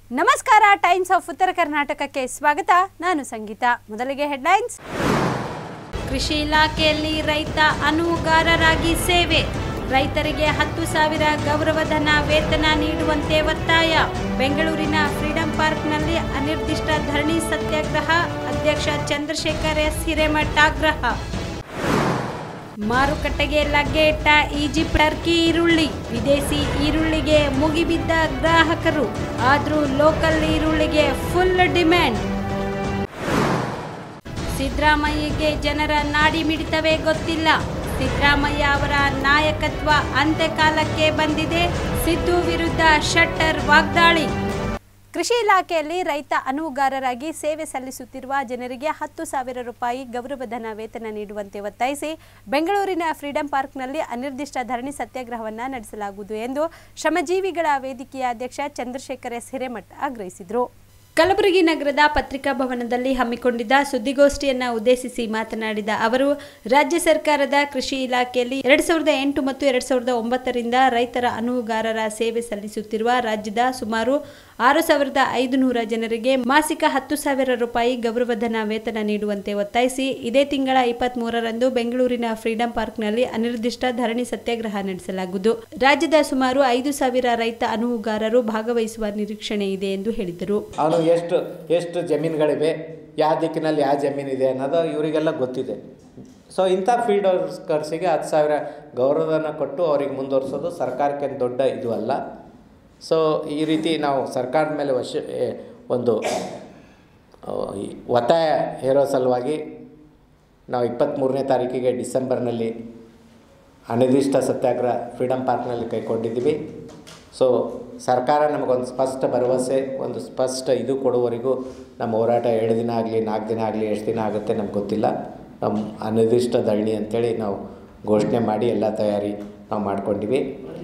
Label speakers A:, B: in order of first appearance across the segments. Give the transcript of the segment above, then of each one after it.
A: ನಮಸ್ಕಾರ times of ಉತ್ತರ ಕರ್ನಾಟಕಕ್ಕೆ ಸ್ವಾಗತ ನಾನು ಸಂಗೀತ ಮೊದಲಿಗೆ ಹೆಡ್ಲೈನ್ಸ್ ಕೃಷಿ ಇಲಾಖೆಯಲ್ಲಿ ರೈತ ಅನುವುಗಾರರಾಗಿ ಸೇವೆ ರೈತರಿಗೆ ಹತ್ತು ಸಾವಿರ ಗೌರವಧನ ವೇತನ ನೀಡುವಂತೆ ಒತ್ತಾಯ ಬೆಂಗಳೂರಿನ ಫ್ರೀಡಂ ಪಾರ್ಕ್ನಲ್ಲಿ ಅನಿರ್ದಿಷ್ಟ ಧರಣಿ ಸತ್ಯಾಗ್ರಹ ಅಧ್ಯಕ್ಷ ಚಂದ್ರಶೇಖರ್ ಎಸ್ ಹಿರೇಮಠ ಆಗ್ರಹ ಮಾರುಕಟ್ಟೆಗೆ ಲಗ್ಗೆ ಇಟ್ಟ ಈಜಿಪ್ಟ್ ಟರ್ಕಿ ಈರುಳ್ಳಿ ವಿದೇಶಿ ಈರುಳ್ಳಿಗೆ ಮುಗಿಬಿದ್ದ ಗ್ರಾಹಕರು ಆದರೂ ಲೋಕಲ್ ಈರುಳ್ಳಿಗೆ ಫುಲ್ ಡಿಮ್ಯಾಂಡ್ ಸಿದ್ದರಾಮಯ್ಯಗೆ ಜನರ ನಾಡಿ ಮಿಡಿತವೇ ಗೊತ್ತಿಲ್ಲ ಸಿದ್ದರಾಮಯ್ಯ ಅವರ ನಾಯಕತ್ವ ಅಂತ್ಯಕಾಲಕ್ಕೆ ಬಂದಿದೆ ಸಿದ್ದು ವಿರುದ್ಧ ಶಟ್ಟರ್ ವಾಗ್ದಾಳಿ ಕೃಷಿ ಇಲಾಖೆಯಲ್ಲಿ ರೈತ ಅನುವುಗಾರರಾಗಿ ಸೇವೆ ಸಲ್ಲಿಸುತ್ತಿರುವ ಜನರಿಗೆ ಹತ್ತು ಸಾವಿರ ರೂಪಾಯಿ ಗೌರವಧನ ವೇತನ ನೀಡುವಂತೆ ಒತ್ತಾಯಿಸಿ ಬೆಂಗಳೂರಿನ ಫ್ರೀಡಂ ಪಾರ್ಕ್ನಲ್ಲಿ ಅನಿರ್ದಿಷ್ಟ ಧರಣಿ ಸತ್ಯಾಗ್ರಹವನ್ನು ನಡೆಸಲಾಗುವುದು ಎಂದು ಶ್ರಮಜೀವಿಗಳ ವೇದಿಕೆಯ ಅಧ್ಯಕ್ಷ ಚಂದ್ರಶೇಖರ್ ಎಸ್ ಹಿರೇಮಠ ಆಗ್ರಹಿಸಿದರು ಕಲಬುರಗಿ ನಗರದ ಪತ್ರಿಕಾ ಭವನದಲ್ಲಿ ಹಮ್ಮಿಕೊಂಡಿದ್ದ ಸುದ್ದಿಗೋಷ್ಠಿಯನ್ನ ಉದ್ದೇಶಿಸಿ ಮಾತನಾಡಿದ ಅವರು ರಾಜ್ಯ ಸರ್ಕಾರದ ಕೃಷಿ ಇಲಾಖೆಯಲ್ಲಿ ಎರಡ್ ಸಾವಿರದ ಎಂಟು ಮತ್ತು ಎರಡ್ ಸಾವಿರದ ಒಂಬತ್ತರಿಂದ ರೈತರ ಅನುವುಗಾರರ ಸೇವೆ ಸಲ್ಲಿಸುತ್ತಿರುವ ರಾಜ್ಯದ ಸುಮಾರು ಆರು ಸಾವಿರದ ಐದು ನೂರ ಜನರಿಗೆ ಮಾಸಿಕ ಹತ್ತು ಸಾವಿರ ರೂಪಾಯಿ ಗೌರವಧನ ವೇತನ ನೀಡುವಂತೆ ಒತ್ತಾಯಿಸಿ ಇದೇ ತಿಂಗಳ ಇಪ್ಪತ್ತ್ ಮೂರರಂದು ಬೆಂಗಳೂರಿನ ಫ್ರೀಡಂ ಪಾರ್ಕ್ನಲ್ಲಿ ಅನಿರ್ದಿಷ್ಟ ಧರಣಿ ಸತ್ಯಾಗ್ರಹ ನಡೆಸಲಾಗುವುದು ರಾಜ್ಯದ ಸುಮಾರು ಐದು ಸಾವಿರ ರೈತ ಅನುವುಗಾರರು ಭಾಗವಹಿಸುವ ನಿರೀಕ್ಷಣೆ ಇದೆ ಎಂದು ಹೇಳಿದರು
B: ಅವನು ಎಷ್ಟು ಎಷ್ಟು ಜಮೀನುಗಳಿವೆ ಯಾವ ದಿಕ್ಕಿನಲ್ಲಿ ಯಾವ ಜಮೀನಿದೆ ಅನ್ನೋದು ಇವರಿಗೆಲ್ಲ ಗೊತ್ತಿದೆ ಸೊ ಇಂಥ ಫೀಲ್ಡ್ ವರ್ಕರ್ಸಿಗೆ ಹತ್ತು ಸಾವಿರ ಗೌರವಧನ ಕೊಟ್ಟು ಅವ್ರಿಗೆ ಮುಂದುವರ್ಸೋದು ಸರ್ಕಾರಕ್ಕೆ ದೊಡ್ಡ ಇದು ಅಲ್ಲ ಸೊ ಈ ರೀತಿ ನಾವು ಸರ್ಕಾರದ ಮೇಲೆ ವಶ ಏ, ಒಂದು ಆ, ಈ ಒತ್ತಾಯ ಹೇರೋ ಸಲುವಾಗಿ ನಾವು ಇಪ್ಪತ್ತ್ಮೂರನೇ ತಾರೀಕಿಗೆ ಡಿಸೆಂಬರ್ನಲ್ಲಿ ಅನಿರ್ದಿಷ್ಟ ಸತ್ಯಾಗ್ರಹ ಫ್ರೀಡಮ್ ಪಾರ್ಕ್ನಲ್ಲಿ ಕೈಗೊಂಡಿದ್ದೀವಿ ಸೊ ಸರ್ಕಾರ ನಮಗೊಂದು ಸ್ಪಷ್ಟ ಭರವಸೆ ಒಂದು ಸ್ಪಷ್ಟ ಇದು ಕೊಡುವವರೆಗೂ ನಮ್ಮ ಹೋರಾಟ ಎರಡು ದಿನ ಆಗಲಿ ನಾಲ್ಕು ದಿನ ಆಗಲಿ ಎಷ್ಟು ದಿನ ಆಗುತ್ತೆ ನಮ್ಗೆ ಗೊತ್ತಿಲ್ಲ ನಮ್ಮ ಅನಿರ್ದಿಷ್ಟ ಧರಣಿ ಅಂಥೇಳಿ ನಾವು ಘೋಷಣೆ ಮಾಡಿ ಎಲ್ಲ ತಯಾರಿ ನಾವು ಮಾಡ್ಕೊಂಡಿವಿ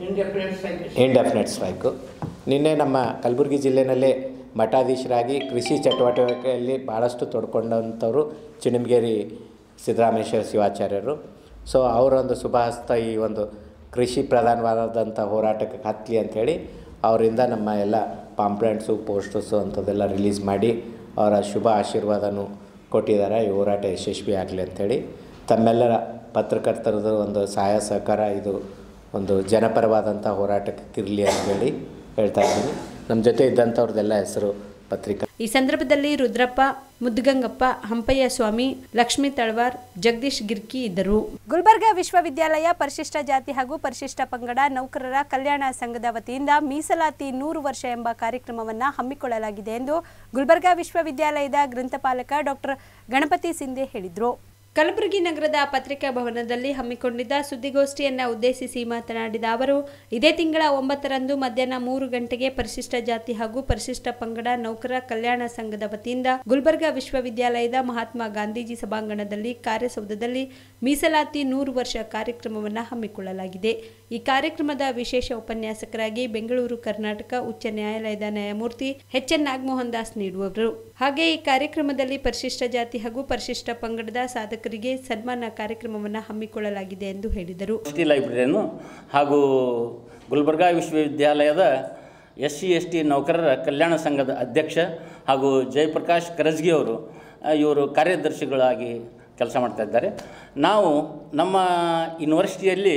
B: ಇಂಡೆಫಿನೆಟ್ ಸ್ಟ್ರೈಕು ನಿನ್ನೆ ನಮ್ಮ ಕಲಬುರಗಿ ಜಿಲ್ಲೆನಲ್ಲೇ ಮಠಾಧೀಶರಾಗಿ ಕೃಷಿ ಚಟುವಟಿಕೆಯಲ್ಲಿ ಭಾಳಷ್ಟು ತೊಡ್ಕೊಂಡಂಥವ್ರು ಚಿಣಮಗೇರಿ ಸಿದ್ದರಾಮೇಶ್ವರ ಶಿವಾಚಾರ್ಯರು ಸೊ ಅವರೊಂದು ಶುಭಹಸ್ತ ಈ ಒಂದು ಕೃಷಿ ಪ್ರಧಾನವಾದಂಥ ಹೋರಾಟಕ್ಕೆ ಹತ್ತಲಿ ಅಂಥೇಳಿ ಅವರಿಂದ ನಮ್ಮ ಎಲ್ಲ ಪಾಂಪ್ಲೆಂಟ್ಸು ಪೋಸ್ಟರ್ಸು ಅಂಥದ್ದೆಲ್ಲ ರಿಲೀಸ್ ಮಾಡಿ ಅವರ ಶುಭ ಆಶೀರ್ವಾದನೂ ಕೊಟ್ಟಿದ್ದಾರೆ ಈ ಹೋರಾಟ ಯಶಸ್ವಿ ಆಗಲಿ ಅಂಥೇಳಿ ತಮ್ಮೆಲ್ಲರ ಪತ್ರಕರ್ತರದ್ದು ಒಂದು ಸಹಾಯ ಸಹಕಾರ ಇದು ಒಂದು ಜನಪರವಾದಂಥ ಹೋರಾಟಕ್ಕೆ ಇರಲಿ ಅಂತೇಳಿ ಹೇಳ್ತಾ ಇದ್ದೀನಿ ನಮ್ಮ ಜೊತೆ ಇದ್ದಂಥವ್ರದ್ದೆಲ್ಲ ಹೆಸರು ಪತ್ರಿಕಾ
A: ಈ ಸಂದರ್ಭದಲ್ಲಿ ರುದ್ರಪ್ಪ ಮುದ್ಗಂಗಪ್ಪ ಹಂಪಯ್ಯ ಸ್ವಾಮಿ ಲಕ್ಷ್ಮೀ ತಳವಾರ್ ಜಗದೀಶ್ ಗಿರ್ಕಿ ಇದ್ದರು ಗುಲ್ಬರ್ಗಾ ವಿಶ್ವವಿದ್ಯಾಲಯ ಪರಿಶಿಷ್ಟ ಜಾತಿ ಹಾಗೂ ಪರಿಶಿಷ್ಟ ಪಂಗಡ ನೌಕರರ ಕಲ್ಯಾಣ ಸಂಘದ ವತಿಯಿಂದ ಮೀಸಲಾತಿ ನೂರು ವರ್ಷ ಎಂಬ ಕಾರ್ಯಕ್ರಮವನ್ನು ಹಮ್ಮಿಕೊಳ್ಳಲಾಗಿದೆ ಎಂದು ಗುಲ್ಬರ್ಗಾ ವಿಶ್ವವಿದ್ಯಾಲಯದ ಗ್ರಂಥಪಾಲಕ ಡಾಕ್ಟರ್ ಗಣಪತಿ ಸಿಂಧೆ ಹೇಳಿದರು ಕಲಬುರಗಿ ನಗರದ ಪತ್ರಿಕಾ ಭವನದಲ್ಲಿ ಹಮ್ಮಿಕೊಂಡಿದ್ದ ಸುದ್ದಿಗೋಷ್ಠಿಯನ್ನ ಉದ್ದೇಶಿಸಿ ಮಾತನಾಡಿದ ಅವರು ಇದೇ ತಿಂಗಳ ಒಂಬತ್ತರಂದು ಮಧ್ಯಾಹ್ನ ಮೂರು ಗಂಟೆಗೆ ಪರಿಶಿಷ್ಟ ಜಾತಿ ಹಾಗೂ ಪರಿಶಿಷ್ಟ ಪಂಗಡ ನೌಕರ ಕಲ್ಯಾಣ ಸಂಘದ ವತಿಯಿಂದ ಗುಲ್ಬರ್ಗಾ ವಿಶ್ವವಿದ್ಯಾಲಯದ ಮಹಾತ್ಮ ಗಾಂಧೀಜಿ ಸಭಾಂಗಣದಲ್ಲಿ ಕಾರ್ಯಸೌಧದಲ್ಲಿ ಮೀಸಲಾತಿ ನೂರು ವರ್ಷ ಕಾರ್ಯಕ್ರಮವನ್ನು ಹಮ್ಮಿಕೊಳ್ಳಲಾಗಿದೆ ಈ ಕಾರ್ಯಕ್ರಮದ ವಿಶೇಷ ಉಪನ್ಯಾಸಕರಾಗಿ ಬೆಂಗಳೂರು ಕರ್ನಾಟಕ ಉಚ್ಚ ನ್ಯಾಯಾಲಯದ ನ್ಯಾಯಮೂರ್ತಿ ಎಚ್ ಎನ್ ನಾಗಮೋಹನ್ ದಾಸ್ ನೀಡುವವರು ಹಾಗೆ ಈ ಕಾರ್ಯಕ್ರಮದಲ್ಲಿ ಪರಿಶಿಷ್ಟ ಜಾತಿ ಹಾಗೂ ಪರಿಶಿಷ್ಟ ಪಂಗಡದ ಸಾಧಕರಿಗೆ ಸನ್ಮಾನ ಕಾರ್ಯಕ್ರಮವನ್ನು ಹಮ್ಮಿಕೊಳ್ಳಲಾಗಿದೆ ಎಂದು ಹೇಳಿದರು
C: ಯೂನಿವರ್ಸಿಟಿ ಲೈಬ್ರರಿಯನ್ನು ಹಾಗೂ ಗುಲ್ಬರ್ಗಾ ವಿಶ್ವವಿದ್ಯಾಲಯದ ಎಸ್ ಸಿ ಎಸ್ ಟಿ ನೌಕರರ ಕಲ್ಯಾಣ ಸಂಘದ ಅಧ್ಯಕ್ಷ ಹಾಗೂ ಜಯಪ್ರಕಾಶ್ ಕರಜ್ಗಿ ಅವರು ಆ, ಇವರು ಕಾರ್ಯದರ್ಶಿಗಳಾಗಿ ಕೆಲಸ ಮಾಡ್ತಾ ಇದ್ದಾರೆ ನಾವು ನಮ್ಮ ಯೂನಿವರ್ಸಿಟಿಯಲ್ಲಿ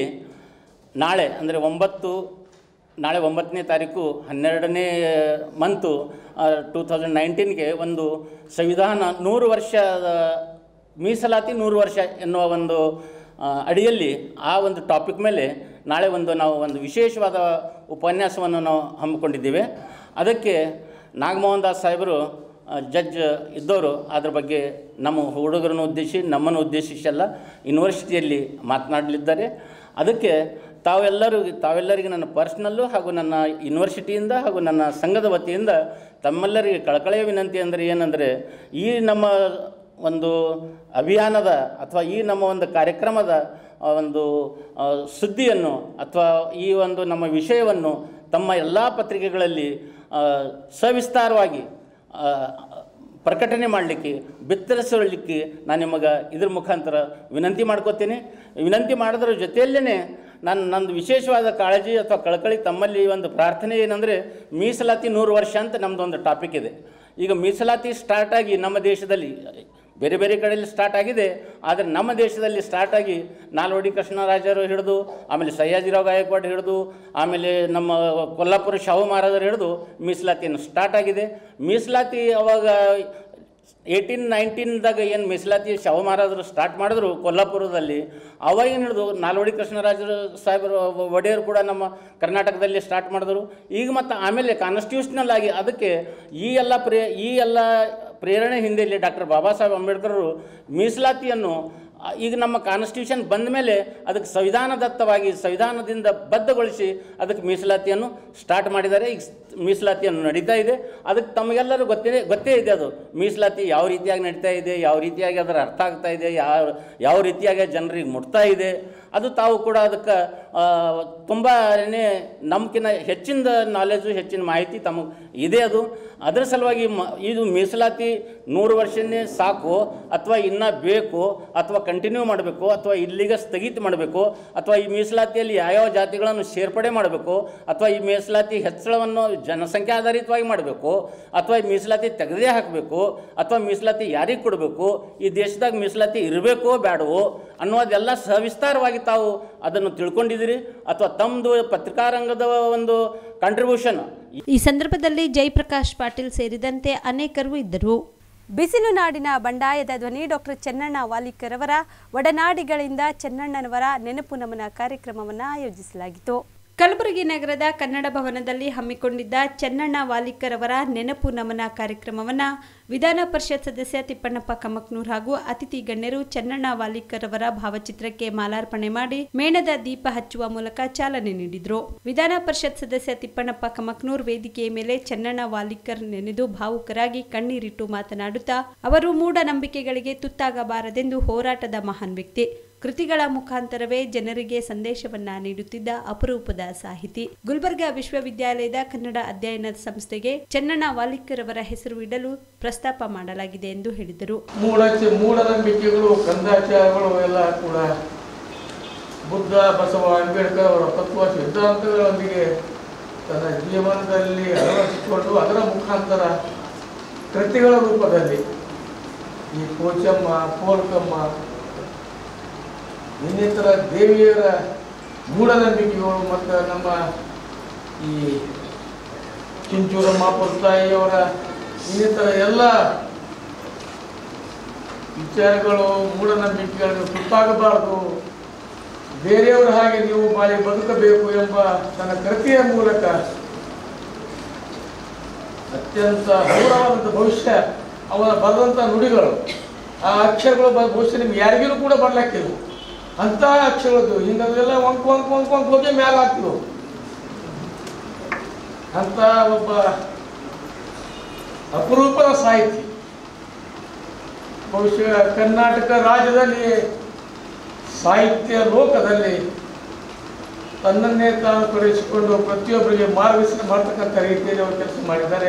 C: ನಾಳೆ ಅಂದರೆ ಒಂಬತ್ತು ನಾಳೆ ಒಂಬತ್ತನೇ ತಾರೀಕು ಹನ್ನೆರಡನೇ ಮಂತು ಟೂ ತೌಸಂಡ್ ನೈನ್ಟೀನ್ಗೆ ಒಂದು ಸಂವಿಧಾನ ನೂರು ವರ್ಷದ ಮೀಸಲಾತಿ ನೂರು ವರ್ಷ ಎನ್ನುವ ಒಂದು ಆ, ಅಡಿಯಲ್ಲಿ ಆ ಒಂದು ಟಾಪಿಕ್ ಮೇಲೆ ನಾಳೆ ಒಂದು ನಾವು ಒಂದು ವಿಶೇಷವಾದ ಉಪನ್ಯಾಸವನ್ನು ನಾವು ಹಮ್ಮಿಕೊಂಡಿದ್ದೇವೆ ಅದಕ್ಕೆ ನಾಗಮೋಹನ್ ದಾಸ್ ಸಾಹೇಬರು ಆ, ಜಡ್ಜ್ ಇದ್ದವರು ಅದ್ರ ಬಗ್ಗೆ ನಮ್ಮ ಹುಡುಗರನ್ನು ಉದ್ದೇಶಿಸಿ ನಮ್ಮನ್ನು ಉದ್ದೇಶಿಸಿ ಎಲ್ಲ ಯೂನಿವರ್ಸಿಟಿಯಲ್ಲಿ ಮಾತನಾಡಲಿದ್ದಾರೆ ಅದಕ್ಕೆ ತಾವೆಲ್ಲರೂ ತಾವೆಲ್ಲರಿಗೆ ನನ್ನ ಪರ್ಸ್ನಲ್ಲು ಹಾಗೂ ನನ್ನ ಯೂನಿವರ್ಸಿಟಿಯಿಂದ ಹಾಗೂ ನನ್ನ ಸಂಘದ ವತಿಯಿಂದ ತಮ್ಮೆಲ್ಲರಿಗೆ ಕಳಕಳೆಯ ವಿನಂತಿ ಅಂದರೆ ಏನಂದರೆ ಈ ನಮ್ಮ ಒಂದು ಅಭಿಯಾನದ ಅಥವಾ ಈ ನಮ್ಮ ಒಂದು ಕಾರ್ಯಕ್ರಮದ ಆ, ಒಂದು ಆ, ಸುದ್ದಿಯನ್ನು ಅಥವಾ ಈ ಒಂದು ನಮ್ಮ ವಿಷಯವನ್ನು ತಮ್ಮ ಎಲ್ಲ ಪತ್ರಿಕೆಗಳಲ್ಲಿ ಆ, ಸವಿಸ್ತಾರವಾಗಿ ಆ, ಪ್ರಕಟಣೆ ಮಾಡಲಿಕ್ಕೆ ಬಿತ್ತರಿಸಲಿಕ್ಕೆ ನಾನು ನಿಮಗೆ ಇದ್ರ ಮುಖಾಂತರ ವಿನಂತಿ ಮಾಡ್ಕೋತೀನಿ ವಿನಂತಿ ಮಾಡೋದ್ರ ಜೊತೆಯಲ್ಲೇ ನನ್ನ ನಂದು ವಿಶೇಷವಾದ ಕಾಳಜಿ ಅಥವಾ ಕಳಕಳಿ ತಮ್ಮಲ್ಲಿ ಒಂದು ಪ್ರಾರ್ಥನೆ ಏನಂದರೆ ಮೀಸಲಾತಿ ನೂರು ವರ್ಷ ಅಂತ ನಮ್ಮದೊಂದು ಟಾಪಿಕ್ ಇದೆ ಈಗ ಮೀಸಲಾತಿ ಸ್ಟಾರ್ಟ್ ಆಗಿ ನಮ್ಮ ದೇಶದಲ್ಲಿ ಬೇರೆ ಬೇರೆ ಕಡೆಯಲ್ಲಿ ಸ್ಟಾರ್ಟ್ ಆಗಿದೆ ಆದರೆ ನಮ್ಮ ದೇಶದಲ್ಲಿ ಸ್ಟಾರ್ಟ್ ಆಗಿ ನಾಲ್ವಡಿ ಕೃಷ್ಣರಾಜರು ಹಿಡಿದು ಆಮೇಲೆ ಸಯ್ಯಾಜಿರಾವ್ ಗಾಯಕ್ವಾಡ್ ಹಿಡಿದು ಆಮೇಲೆ ನಮ್ಮ ಕೊಲ್ಲಾಪುರ ಶಾಹು ಮಹಾರಾಜರು ಹಿಡಿದು ಮೀಸಲಾತಿಯನ್ನು ಸ್ಟಾರ್ಟ್ ಆಗಿದೆ ಮೀಸಲಾತಿ ಅವಾಗ ಏಯ್ಟೀನ್ ನೈನ್ಟೀನ್ದಾಗ ಏನು ಮೀಸಲಾತಿ ಶಾಹು ಮಹಾರಾಜರು ಸ್ಟಾರ್ಟ್ ಮಾಡಿದ್ರು ಕೊಲ್ಲಾಪುರದಲ್ಲಿ ಅವಾಗಿನ ಹಿಡಿದು ನಾಲ್ವಡಿ ಕೃಷ್ಣರಾಜರು ಸಾಹೇಬರು ಒಡೆಯರು ಕೂಡ ನಮ್ಮ ಕರ್ನಾಟಕದಲ್ಲಿ ಸ್ಟಾರ್ಟ್ ಮಾಡಿದ್ರು ಈಗ ಮತ್ತು ಆಮೇಲೆ ಕಾನ್ಸ್ಟಿಟ್ಯೂಷನಲ್ ಆಗಿ ಅದಕ್ಕೆ ಈ ಎಲ್ಲ ಪ್ರೇ ಈ ಎಲ್ಲ ಪ್ರೇರಣೆ ಹಿಂದೆಯಲ್ಲಿ ಡಾಕ್ಟರ್ ಬಾಬಾ ಸಾಹೇಬ್ ಅಂಬೇಡ್ಕರರು ಮೀಸಲಾತಿಯನ್ನು ಆ, ಈಗ ನಮ್ಮ ಕಾನ್ಸ್ಟಿಟ್ಯೂಷನ್ ಬಂದ ಮೇಲೆ ಅದಕ್ಕೆ ಸಂವಿಧಾನದತ್ತವಾಗಿ ಸಂವಿಧಾನದಿಂದ ಬದ್ಧಗೊಳಿಸಿ ಅದಕ್ಕೆ ಮೀಸಲಾತಿಯನ್ನು ಸ್ಟಾರ್ಟ್ ಮಾಡಿದ್ದಾರೆ ಈಗ ಸ್- ಮೀಸಲಾತಿಯನ್ನು ನಡೀತಾ ಇದೆ ಅದಕ್ಕೆ ತಮಗೆಲ್ಲರೂ ಗೊತ್ತೇ ಗೊತ್ತೇ ಇದೆ ಅದು ಮೀಸಲಾತಿ ಯಾವ ರೀತಿಯಾಗಿ ನಡೀತಾ ಇದೆ ಯಾವ ರೀತಿಯಾಗಿ ಅದರ ಅರ್ಥ ಆಗ್ತಾ ಇದೆ ಯಾವ ಯಾವ ರೀತಿಯಾಗಿ ಜನರಿಗೆ ಮುಟ್ತಾ ಇದೆ ಅದು ತಾವು ಕೂಡ ಅದಕ್ಕೆ ತುಂಬಾ ನಮ್ಕಿನ್ನ ಹೆಚ್ಚಿನ ನಾಲೆಜು ಹೆಚ್ಚಿನ ಮಾಹಿತಿ ತಮಗೆ ಇದೆ ಅದು ಅದರ ಸಲುವಾಗಿ ಮ ಇದು ಮೀಸಲಾತಿ ನೂರು ವರ್ಷನೇ ಸಾಕು ಅಥವಾ ಇನ್ನೂ ಬೇಕು ಅಥವಾ ಕಂಟಿನ್ಯೂ ಮಾಡಬೇಕು ಅಥವಾ ಇಲ್ಲಿಗೆ ಸ್ಥಗಿತ ಮಾಡಬೇಕು ಅಥವಾ ಈ ಮೀಸಲಾತಿಯಲ್ಲಿ ಯಾವ್ಯಾವ ಜಾತಿಗಳನ್ನು ಸೇರ್ಪಡೆ ಮಾಡಬೇಕು ಅಥವಾ ಈ ಮೀಸಲಾತಿ ಹೆಚ್ಚಳವನ್ನು ಜನಸಂಖ್ಯಾ ಆಧಾರಿತವಾಗಿ ಮಾಡಬೇಕು ಅಥವಾ ಈ ಮೀಸಲಾತಿ ತೆಗೆದೇ ಹಾಕಬೇಕು ಅಥವಾ ಮೀಸಲಾತಿ ಯಾರಿಗೆ ಕೊಡಬೇಕು ಈ ದೇಶದಾಗ ಮೀಸಲಾತಿ ಇರಬೇಕೋ ಬೇಡವೋ ಅನ್ನೋದೆಲ್ಲ ಸವಿಸ್ತಾರವಾಗಿ ತಾವು ಅದನ್ನು ತಿಳ್ಕೊಂಡಿದ್ದೀರಿ ಅಥವಾ ತಮ್ಮದು ಪತ್ರಿಕಾರಂಗದ ಒಂದು ಕಾಂಟ್ರಿಬ್ಯೂಷನ್
A: ಈ ಸಂದರ್ಭದಲ್ಲಿ ಜಯಪ್ರಕಾಶ್ ಪಾಟೀಲ್ ಸೇರಿದಂತೆ ಅನೇಕರು ಇದ್ದರು ಬಿಸಿಲು ನಾಡಿನ ಬಂಡಾಯದ ಧ್ವನಿ ಡಾಕ್ಟರ್ ಚೆನ್ನಣ್ಣ ವಾಲಿಕರ್ ಅವರ ಒಡನಾಡಿಗಳಿಂದ ಚೆನ್ನಣ್ಣನವರ ನೆನಪು ನಮನ ಕಾರ್ಯಕ್ರಮವನ್ನು ಆಯೋಜಿಸಲಾಗಿತ್ತು ಕಲಬುರಗಿ ನಗರದ ಕನ್ನಡ ಭವನದಲ್ಲಿ ಹಮ್ಮಿಕೊಂಡಿದ್ದ ಚೆನ್ನಣ್ಣ ವಾಲಿಕರ್ ಅವರ ನೆನಪು ನಮನ ಕಾರ್ಯಕ್ರಮವನ್ನು ವಿಧಾನ ಪರಿಷತ್ ಸದಸ್ಯ ತಿಪ್ಪಣ್ಣಪ್ಪ ಕಮಕ್ನೂರ್ ಹಾಗೂ ಅತಿಥಿ ಗಣ್ಯರು ಚೆನ್ನಣ್ಣ ವಾಲಿಕರ್ ಅವರ ಭಾವಚಿತ್ರಕ್ಕೆ ಮಾಲಾರ್ಪಣೆ ಮಾಡಿ ಮೇಣದ ದೀಪ ಹಚ್ಚುವ ಮೂಲಕ ಚಾಲನೆ ನೀಡಿದರು ವಿಧಾನ ಪರಿಷತ್ ಸದಸ್ಯ ತಿಪ್ಪಣ್ಣಪ್ಪ ಕಮಕ್ನೂರ್ ವೇದಿಕೆಯ ಮೇಲೆ ಚೆನ್ನಣ್ಣ ವಾಲಿಕರ್ ನೆನೆದು ಭಾವುಕರಾಗಿ ಕಣ್ಣೀರಿಟ್ಟು ಮಾತನಾಡುತ್ತಾ ಅವರು ಮೂಢನಂಬಿಕೆಗಳಿಗೆ ತುತ್ತಾಗಬಾರದೆಂದು ಹೋರಾಟದ ಮಹಾನ್ ವ್ಯಕ್ತಿ ಕೃತಿಗಳ ಮುಖಾಂತರವೇ ಜನರಿಗೆ ಸಂದೇಶವನ್ನ ನೀಡುತ್ತಿದ್ದ ಅಪರೂಪದ ಸಾಹಿತಿ ಗುಲ್ಬರ್ಗಾ ವಿಶ್ವವಿದ್ಯಾಲಯದ ಕನ್ನಡ ಅಧ್ಯಯನ ಸಂಸ್ಥೆಗೆ ಚೆನ್ನಣ್ಣ ವಾಲಿಕರ್ ಅವರ ಹೆಸರು ಇಡಲು ಪ್ರಸ್ತಾಪ ಮಾಡಲಾಗಿದೆ ಎಂದು ಹೇಳಿದರು
D: ಮೂಢ ಮೂಢನಂಬಿಕೆಗಳು ಕಂದಾಚಾರಗಳು ಎಲ್ಲ ಕೂಡ ಬುದ್ಧ ಬಸವ ಅಂಬೇಡ್ಕರ್ ಅವರ ತತ್ವ ಸಿದ್ಧಾಂತಗಳೊಂದಿಗೆ ತನ್ನ ಜೀವನದಲ್ಲಿ ಅಳವಡಿಸಿಕೊಂಡು ಅದರ ಮುಖಾಂತರ ಕೃತಿಗಳ ರೂಪದಲ್ಲಿ ಈ ಪೋಚಮ್ಮ ಪೋಲ್ಕಮ್ಮ ಇನ್ನಿತರ ದೇವಿಯರ ಮೂಢನಂಬಿಕೆಗಳು ಮತ್ತು ನಮ್ಮ ಈ ಚಿಂಚೂರಮ್ಮ ಪುರ್ತಾಯಿಯವರ ಇನ್ನಿತರ ಎಲ್ಲ ವಿಚಾರಗಳು ಮೂಢನಂಬಿಕೆಗಳನ್ನು ತುತ್ತಾಗಬಾರದು ಬೇರೆಯವರ ಹಾಗೆ ನೀವು ಬಾಳಿ ಬದುಕಬೇಕು ಎಂಬ ತನ್ನ ಕೃತಿಯ ಮೂಲಕ ಅತ್ಯಂತ ಹಗುರವಾದಂಥ ಭವಿಷ್ಯ ಅವನ ಬರೆದಂಥ ನುಡಿಗಳು ಆ ಅಕ್ಷರಗಳು ಬ ಬಹುಶಃ ನಿಮ್ಗೆ ಯಾರಿಗೂ ಕೂಡ ಬರ್ಲಿಕ್ಕಿಲ್ಲ ಅಂಥ ಅಕ್ಷರಗಳು ಹಿಂಗೆಲ್ಲ ಒಂಕ್ ಒಂಕ್ ಒಂಕ್ ಒಂಕ್ ಹೋಗಿ ಮ್ಯಾಲ ಹಾಕ್ತಿವು ಅಂತ ಒಬ್ಬ ಅಪರೂಪದ ಸಾಹಿತಿ ಬಹುಶಃ ಕರ್ನಾಟಕ ರಾಜ್ಯದಲ್ಲಿ ಸಾಹಿತ್ಯ ಲೋಕದಲ್ಲಿ ತನ್ನನ್ನೇ ತಾನು ತೊಡಗಿಸಿಕೊಂಡು ಪ್ರತಿಯೊಬ್ಬರಿಗೆ ಮಾರ್ಗದರ್ಶನ ಮಾಡ್ತಕ್ಕಂಥ ರೀತಿಯಲ್ಲಿ ಅವರು ಕೆಲಸ ಮಾಡಿದ್ದಾರೆ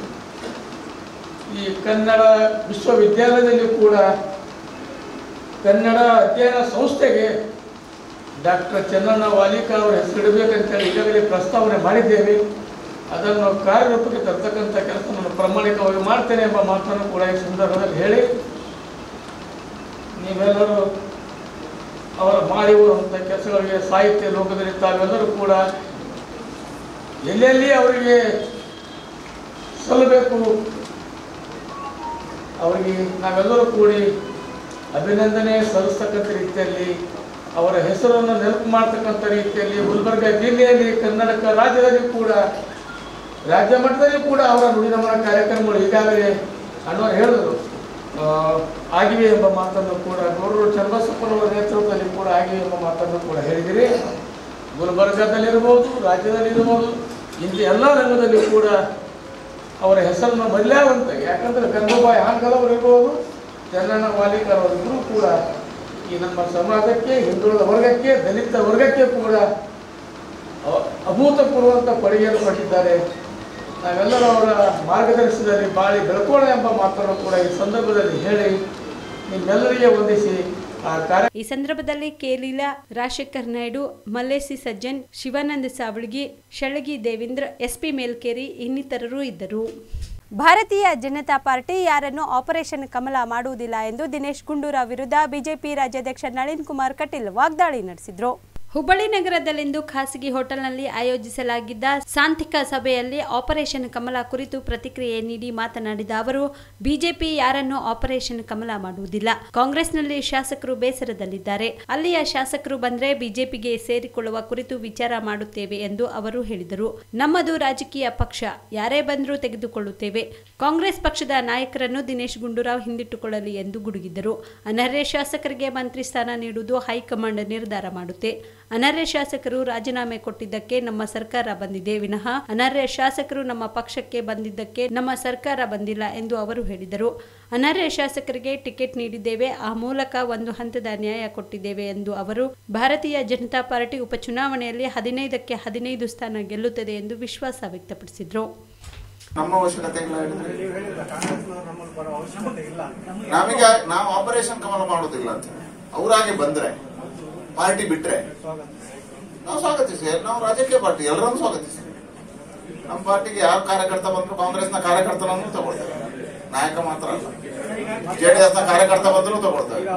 D: ಈ ಕನ್ನಡ ವಿಶ್ವವಿದ್ಯಾಲಯದಲ್ಲಿ ಕೂಡ ಕನ್ನಡ ಅಧ್ಯಯನ ಸಂಸ್ಥೆಗೆ ಡಾಕ್ಟರ್ ಚೆನ್ನಣ್ಣ ವಾಲಿಕರ್ ಅವರ ಹೆಸರಿಡಬೇಕಂತೇಳಿ ಈಗಾಗಲೇ ಪ್ರಸ್ತಾವನೆ ಮಾಡಿದ್ದೇವೆ ಅದನ್ನು ಕಾರ್ಯರೂಪಕ್ಕೆ ತರ್ತಕ್ಕಂಥ ಕೆಲಸ ನಾನು ಪ್ರಾಮಾಣಿಕವಾಗಿ ಮಾಡ್ತೇನೆ ಎಂಬ ಮಾತನ್ನು ಕೂಡ ಈ ಸಂದರ್ಭದಲ್ಲಿ ಹೇಳಿ ನೀವೆಲ್ಲರೂ ಅವರ ಮಾಡಿರುವಂಥ ಕೆಲಸಗಳಿಗೆ ಸಾಹಿತ್ಯ ಲೋಕದಲ್ಲಿ ತಾವೆಲ್ಲರೂ ಕೂಡ ಎಲ್ಲೆಲ್ಲಿ ಅವರಿಗೆ ಸಲ್ಲಬೇಕು ಅವರಿಗೆ ನಾವೆಲ್ಲರೂ ಕೂಡಿ ಅಭಿನಂದನೆ ಸಲ್ಲಿಸ್ತಕ್ಕಂಥ ರೀತಿಯಲ್ಲಿ ಅವರ ಹೆಸರನ್ನು ನೆನಪು ಮಾಡ್ತಕ್ಕಂಥ ರೀತಿಯಲ್ಲಿ ಗುಲ್ಬರ್ಗ ಜಿಲ್ಲೆಯಲ್ಲಿ ಕರ್ನಾಟಕ ರಾಜ್ಯದಲ್ಲಿ ಕೂಡ ರಾಜ್ಯ ಮಟ್ಟದಲ್ಲಿ ಕೂಡ ಅವರ ನುಡಿನಮನ ಕಾರ್ಯಕ್ರಮಗಳು ಈಗಾಗಲೇ ಅಣ್ಣವರು ಹೇಳಿದರು ಆ, ಆಗಿವೆ ಎಂಬ ಮಾತನ್ನು ಕೂಡ ಗೌರವ ಚನ್ನಬಸಪ್ಪನವರ ನೇತೃತ್ವದಲ್ಲಿ ಕೂಡ ಆಗಿವೆ ಎಂಬ ಮಾತನ್ನು ಕೂಡ ಹೇಳಿದಿರಿ ಗುಲ್ಬರ್ಗದಲ್ಲಿರ್ಬೋದು ರಾಜ್ಯದಲ್ಲಿರ್ಬೋದು ಇಂಥ ಎಲ್ಲ ರಂಗದಲ್ಲಿ ಕೂಡ ಅವರ ಹೆಸರನ್ನು ಮರ್ಯಾದಂತ ಯಾಕಂದ್ರೆ ಗಂಗೂಬಾಯಿ ಹಾಂಕಲ್ ಅವರು ಇರ್ಬೋದು ಚೆನ್ನಣ್ಣ ವಾಲಿಕರ್ ಅವರಿಬ್ಬರು ಕೂಡ ಈ ನಮ್ಮ ಸಮಾಜಕ್ಕೆ ಹಿಂದುಳಿದ ವರ್ಗಕ್ಕೆ ದಲಿತ ವರ್ಗಕ್ಕೆ ಕೂಡ ಅ- ಅಭೂತಪೂರ್ವಂತ ಕೊಡುಗೆಯನ್ನು ಕೊಟ್ಟಿದ್ದಾರೆ ನಾವೆಲ್ಲರೂ ಅವರ ಮಾರ್ಗದರ್ಶನದಲ್ಲಿ ಬಾಳಿ ಬೆಳ್ಕೋಣ ಎಂಬ ಮಾತನ್ನು ಕೂಡ ಈ ಸಂದರ್ಭದಲ್ಲಿ ಹೇಳಿ ನಿಮ್ಮೆಲ್ಲರಿಗೆ ವಂದಿಸಿ ಆ ಕಾರ್ಯ
A: ಈ ಸಂದರ್ಭದಲ್ಲಿ ಕೇಲೀಲಾ ರಾಜಶೇಖರ್ ನಾಯ್ಡು ಮಲ್ಲೇಸಿ ಸಜ್ಜನ್ ಶಿವಾನಂದ ಸಾವಳಗಿ ಶಳಗಿ ದೇವೇಂದ್ರ ಎಸ್ಪಿ ಮೇಲ್ಕೇರಿ ಇನ್ನಿತರರು ಇದ್ದರು ಭಾರತೀಯ ಜನತಾ ಪಾರ್ಟಿ ಯಾರನ್ನು ಆಪರೇಷನ್ ಕಮಲ ಮಾಡುವುದಿಲ್ಲ ಎಂದು ದಿನೇಶ್ ಗುಂಡೂರಾವ್ ವಿರುದ್ಧ ಬಿಜೆಪಿ ರಾಜ್ಯಾಧ್ಯಕ್ಷ ನಳಿನ್ ಕುಮಾರ್ ಕಟೀಲ್ ವಾಗ್ದಾಳಿ ನಡೆಸಿದ್ರು ಹುಬ್ಬಳ್ಳಿ ನಗರದಲ್ಲಿಂದು ಖಾಸಗಿ ಹೋಟೆಲ್ನಲ್ಲಿ ಆಯೋಜಿಸಲಾಗಿದ್ದ ಸಾಂತಿಕ ಸಭೆಯಲ್ಲಿ ಆಪರೇಷನ್ ಕಮಲ ಕುರಿತು ಪ್ರತಿಕ್ರಿಯೆ ನೀಡಿ ಮಾತನಾಡಿದ ಅವರು ಬಿಜೆಪಿ ಯಾರನ್ನು ಆಪರೇಷನ್ ಕಮಲ ಮಾಡುವುದಿಲ್ಲ ಕಾಂಗ್ರೆಸ್ನಲ್ಲಿ ಶಾಸಕರು ಬೇಸರದಲ್ಲಿದ್ದಾರೆ ಅಲ್ಲಿಯ ಶಾಸಕರು ಬಂದ್ರೆ ಬಿಜೆಪಿಗೆ ಸೇರಿಕೊಳ್ಳುವ ಕುರಿತು ವಿಚಾರ ಮಾಡುತ್ತೇವೆ ಎಂದು ಅವರು ಹೇಳಿದರು ನಮ್ಮದು ರಾಜಕೀಯ ಪಕ್ಷ ಯಾರೇ ಬಂದರೂ ತೆಗೆದುಕೊಳ್ಳುತ್ತೇವೆ ಕಾಂಗ್ರೆಸ್ ಪಕ್ಷದ ನಾಯಕರನ್ನು ದಿನೇಶ್ ಗುಂಡೂರಾವ್ ಹಿಂದಿಟ್ಟುಕೊಳ್ಳಲಿ ಎಂದು ಗುಡುಗಿದರು ಅನರ್ಹ ಶಾಸಕರಿಗೆ ಮಂತ್ರಿ ಸ್ಥಾನ ನೀಡುವುದು ಹೈಕಮಾಂಡ್ ನಿರ್ಧಾರ ಮಾಡುತ್ತೆ ಅನರ್ಹ ಶಾಸಕರು ರಾಜೀನಾಮೆ ಕೊಟ್ಟಿದ್ದಕ್ಕೆ ನಮ್ಮ ಸರ್ಕಾರ ಬಂದಿದೆ ವಿನಃ ಅನರ್ಹ ಶಾಸಕರು ನಮ್ಮ ಪಕ್ಷಕ್ಕೆ ಬಂದಿದ್ದಕ್ಕೆ ನಮ್ಮ ಸರ್ಕಾರ ಬಂದಿಲ್ಲ ಎಂದು ಅವರು ಹೇಳಿದರು ಅನರ್ಹ ಶಾಸಕರಿಗೆ ಟಿಕೆಟ್ ನೀಡಿದ್ದೇವೆ ಆ ಮೂಲಕ ಒಂದು ಹಂತದ ನ್ಯಾಯ ಕೊಟ್ಟಿದ್ದೇವೆ ಎಂದು ಅವರು ಭಾರತೀಯ ಜನತಾ ಪಾರ್ಟಿ ಉಪಚುನಾವಣೆಯಲ್ಲಿ ಹದಿನೈದಕ್ಕೆ ಹದಿನೈದು ಸ್ಥಾನ ಗೆಲ್ಲುತ್ತದೆ ಎಂದು ವಿಶ್ವಾಸ ವ್ಯಕ್ತಪಡಿಸಿದರು
E: ನಮ್ಮ ಅವಶ್ಯಕತೆ ಇಲ್ಲ ಹೇಳಿದ್ರೆ ನಮಗೆ ನಾವು ಆಪರೇಷನ್ ಕಮಲ ಮಾಡೋದಿಲ್ಲ ಅಂತ ಅವರಾಗೆ ಬಂದ್ರೆ ಪಾರ್ಟಿ ಬಿಟ್ರೆ ನಾವು ಸ್ವಾಗತಿಸಿ ನಾವು ರಾಜಕೀಯ ಪಾರ್ಟಿ ಎಲ್ಲರನ್ನು ಸ್ವಾಗತಿಸಿ ನಮ್ಮ ಪಾರ್ಟಿಗೆ ಯಾವ ಕಾರ್ಯಕರ್ತ ಬಂದ್ರು ಕಾಂಗ್ರೆಸ್ನ ಕಾರ್ಯಕರ್ತನನ್ನು ತಗೊಳ್ತೇವೆ ನಾಯಕ ಮಾತ್ರ ಅಲ್ಲ ಜೆಡಿಎಸ್ ನ ಕಾರ್ಯಕರ್ತ ಬಂದ್ರು ತಗೊಳ್ತೇವೆ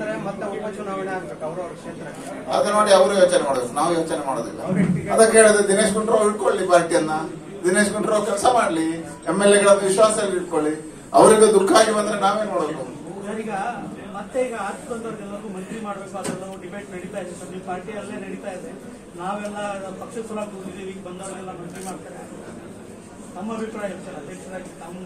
E: ಅದು ನೋಡಿ ಅವರು ಯೋಚನೆ ಮಾಡೋದು ನಾವು ಯೋಚನೆ ಮಾಡೋದಿಲ್ಲ ಅದಕ್ಕೆ ಹೇಳಿದ್ರೆ ದಿನೇಶ್ ಗುಂಡ್ರಾವ್ ಇಟ್ಕೊಳ್ಳಿ ಪಾರ್ಟಿಯನ್ನ ದಿನೇಶ್ ಗುಂಡ್ರಾವ್ ಕೆಲಸ ಮಾಡ್ಲಿ ಎಂ ಎಲ್ ಎಗಳ ವಿಶ್ವಾಸ ಇಟ್ಕೊಳ್ಳಿ ಅವರಿಗೆ ದುಃಖ ಆಗಿ ಬಂದ್ರೆ ನಾವೇನ್ ಮಾಡೋದು
F: ಈಗ ಮತ್ತೆ ಈಗ ಆರ್ಟ್ಸ್ ಬಂದವ್ರಿಗೆಲ್ಲರಿಗೂ ಮಂತ್ರಿ ಮಾಡಬೇಕು ಅದೆಲ್ಲ ಡಿಬೇಟ್ ನಡೀತಾ ಇದೆ ಸರ್ ನಿಮ್ಮ ಪಾರ್ಟಿಯಲ್ಲೇ ನಡೀತಾ ಇದೆ ನಾವೆಲ್ಲ ಪಕ್ಷದ ಸಲುವಾಗಿ ಕೂತಿದ್ದೀವಿ ಈಗ ಬಂದವರೆಲ್ಲ ಮಂತ್ರಿ ಮಾಡ್ತಾರೆ ನಮ್ಮ ಅಭಿಪ್ರಾಯ ಏನು ಸರ್ ಅಧ್ಯಕ್ಷರಾಗಿ ತಾವು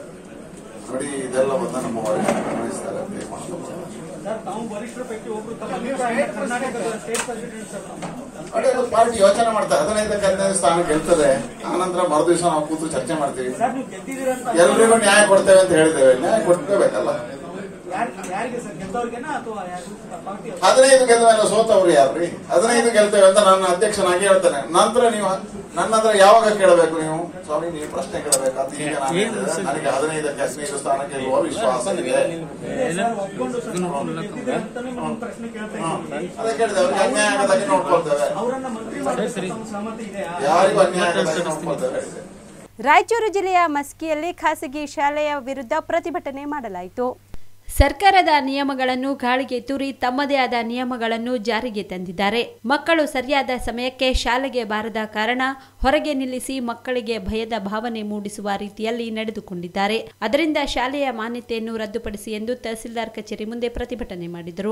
E: ನೋಡಿ ಇದೆಲ್ಲ ಬಂದ ನಮ್ಮ ವರಿಷ್ಠರು ಗಮನಿಸ್ತಾರೆ ಅಂತ ಏನ್ ಮಾಡೋದು?
F: ಸರ್ ತಾವು ವರಿಷ್ಠರ ಪೈಕಿ ಒಬ್ರು ತಮ್ಮ ಅಭಿಪ್ರಾಯ ಕರ್ನಾಟಕದ ಸ್ಟೇಟ್ ಪ್ರೆಸಿಡೆಂಟ್ ಸರ್ ತಾವು.
E: ನೋಡಿ ಅದು ಪಾರ್ಟಿ ಯೋಚನೆ ಮಾಡ್ತಾರೆ ಹದಿನೈದಕ್ಕೆ ಹದಿನೈದು ಸ್ಥಾನ ಗೆಲ್ತದೆ ಆನಂತರ ಮರು ದಿವಸ ನಾವು ಕೂತು ಚರ್ಚೆ ಮಾಡ್ತೀವಿ
F: ಸರ್ ನೀವು ಗೆದ್ದಿದ್ದೀರಂತ
E: ಎಲ್ರಿಗೂ ನ್ಯಾಯ ಕೊಡ್ತೇವೆ ಅಂತ ಹೇಳಿದ್ದೇವೆ ನ್ಯಾಯ ಕೊಡ್ಬೇಕಲ್ಲ
F: ಯಾರ್- ಯಾರಿಗೆ ಸರ್ ಗೆದ್ದವ್ರಿಗೆನಾ ಅಥವಾ ಯಾರು ಪಾರ್ಟಿ
E: ಹದಿನೈದು ಗೆದ್ದ ಮೇಲೆ ಸೋತವ್ರು ಯಾರ್ರಿ ಹದಿನೈದು ಗೆಲ್ತೇವೆ ಅಂತ ನನ್ನ ಅಧ್ಯಕ್ಷನಾಗಿ ಹೇಳ್ತೇನೆ ನಂತರ ನೀವು ನನ್ನ ಹತ್ರ ಯಾವಾಗ ಕೇಳಬೇಕು ನೀವು ಸ್ವಾಮಿ ನೀವು ಪ್ರಶ್ನೆ ಕೇಳಬೇಕು ಅಂತ ಈಗ ನಾನು ಹೇಳಿದೆ. ನನಗೆ ಹದಿನೈದಕ್ಕೆ ಹದಿನೈದು ಸ್ಥಾನ ಗೆಲ್ಲುವ ವಿಶ್ವಾಸ ಇದೆ
F: ಸರ್ ಒಪ್ಕೊಂಡು ಸರ್ ತಾವು ಗೆದ್ದಿದ್ದೀರಿ ಅಂತಾನೆ ನಿಮ್ಮ ಪ್ರಶ್ನೆ ಕೇಳ್ತಾ ಇದ್ದೀವಿ
E: ಅದಕ್ಕೆ ಹೇಳಿದೆ ಅವ್ರಿಗೆ ಅನ್ಯಾಯ ಆಗದಾಗೆ ನೋಡ್ಕೊಳ್ತೇವೆ
F: ಅವರನ್ನ ಮಂತ್ರಿ ಮಾಡಬೇಕು ತಮ್ಮ ಸಹಮತಿ ಇದೆಯಾ
E: ಯಾರಿಗೂ ಅನ್ಯಾಯ ಆಗದಾಗೆ ನೋಡ್ಕೊಳ್ತೇವೆ ಹೇಳಿದೆ
A: ರಾಯಚೂರು ಜಿಲ್ಲೆಯ ಮಸ್ಕಿಯಲ್ಲಿ ಖಾಸಗಿ ಶಾಲೆಯ ವಿರುದ್ಧ ಪ್ರತಿಭಟನೆ ಮಾಡಲಾಯಿತು ಸರ್ಕಾರದ ನಿಯಮಗಳನ್ನು ಗಾಳಿಗೆ ತೂರಿ ತಮ್ಮದೇ ಆದ ನಿಯಮಗಳನ್ನು ಜಾರಿಗೆ ತಂದಿದ್ದಾರೆ ಮಕ್ಕಳು ಸರಿಯಾದ ಸಮಯಕ್ಕೆ ಶಾಲೆಗೆ ಬಾರದ ಕಾರಣ ಹೊರಗೆ ನಿಲ್ಲಿಸಿ ಮಕ್ಕಳಿಗೆ ಭಯದ ಭಾವನೆ ಮೂಡಿಸುವ ರೀತಿಯಲ್ಲಿ ನಡೆದುಕೊಂಡಿದ್ದಾರೆ ಅದರಿಂದ ಶಾಲೆಯ ಮಾನ್ಯತೆಯನ್ನು ರದ್ದುಪಡಿಸಿ ಎಂದು ತಹಸೀಲ್ದಾರ್ ಕಚೇರಿ ಮುಂದೆ ಪ್ರತಿಭಟನೆ ಮಾಡಿದರು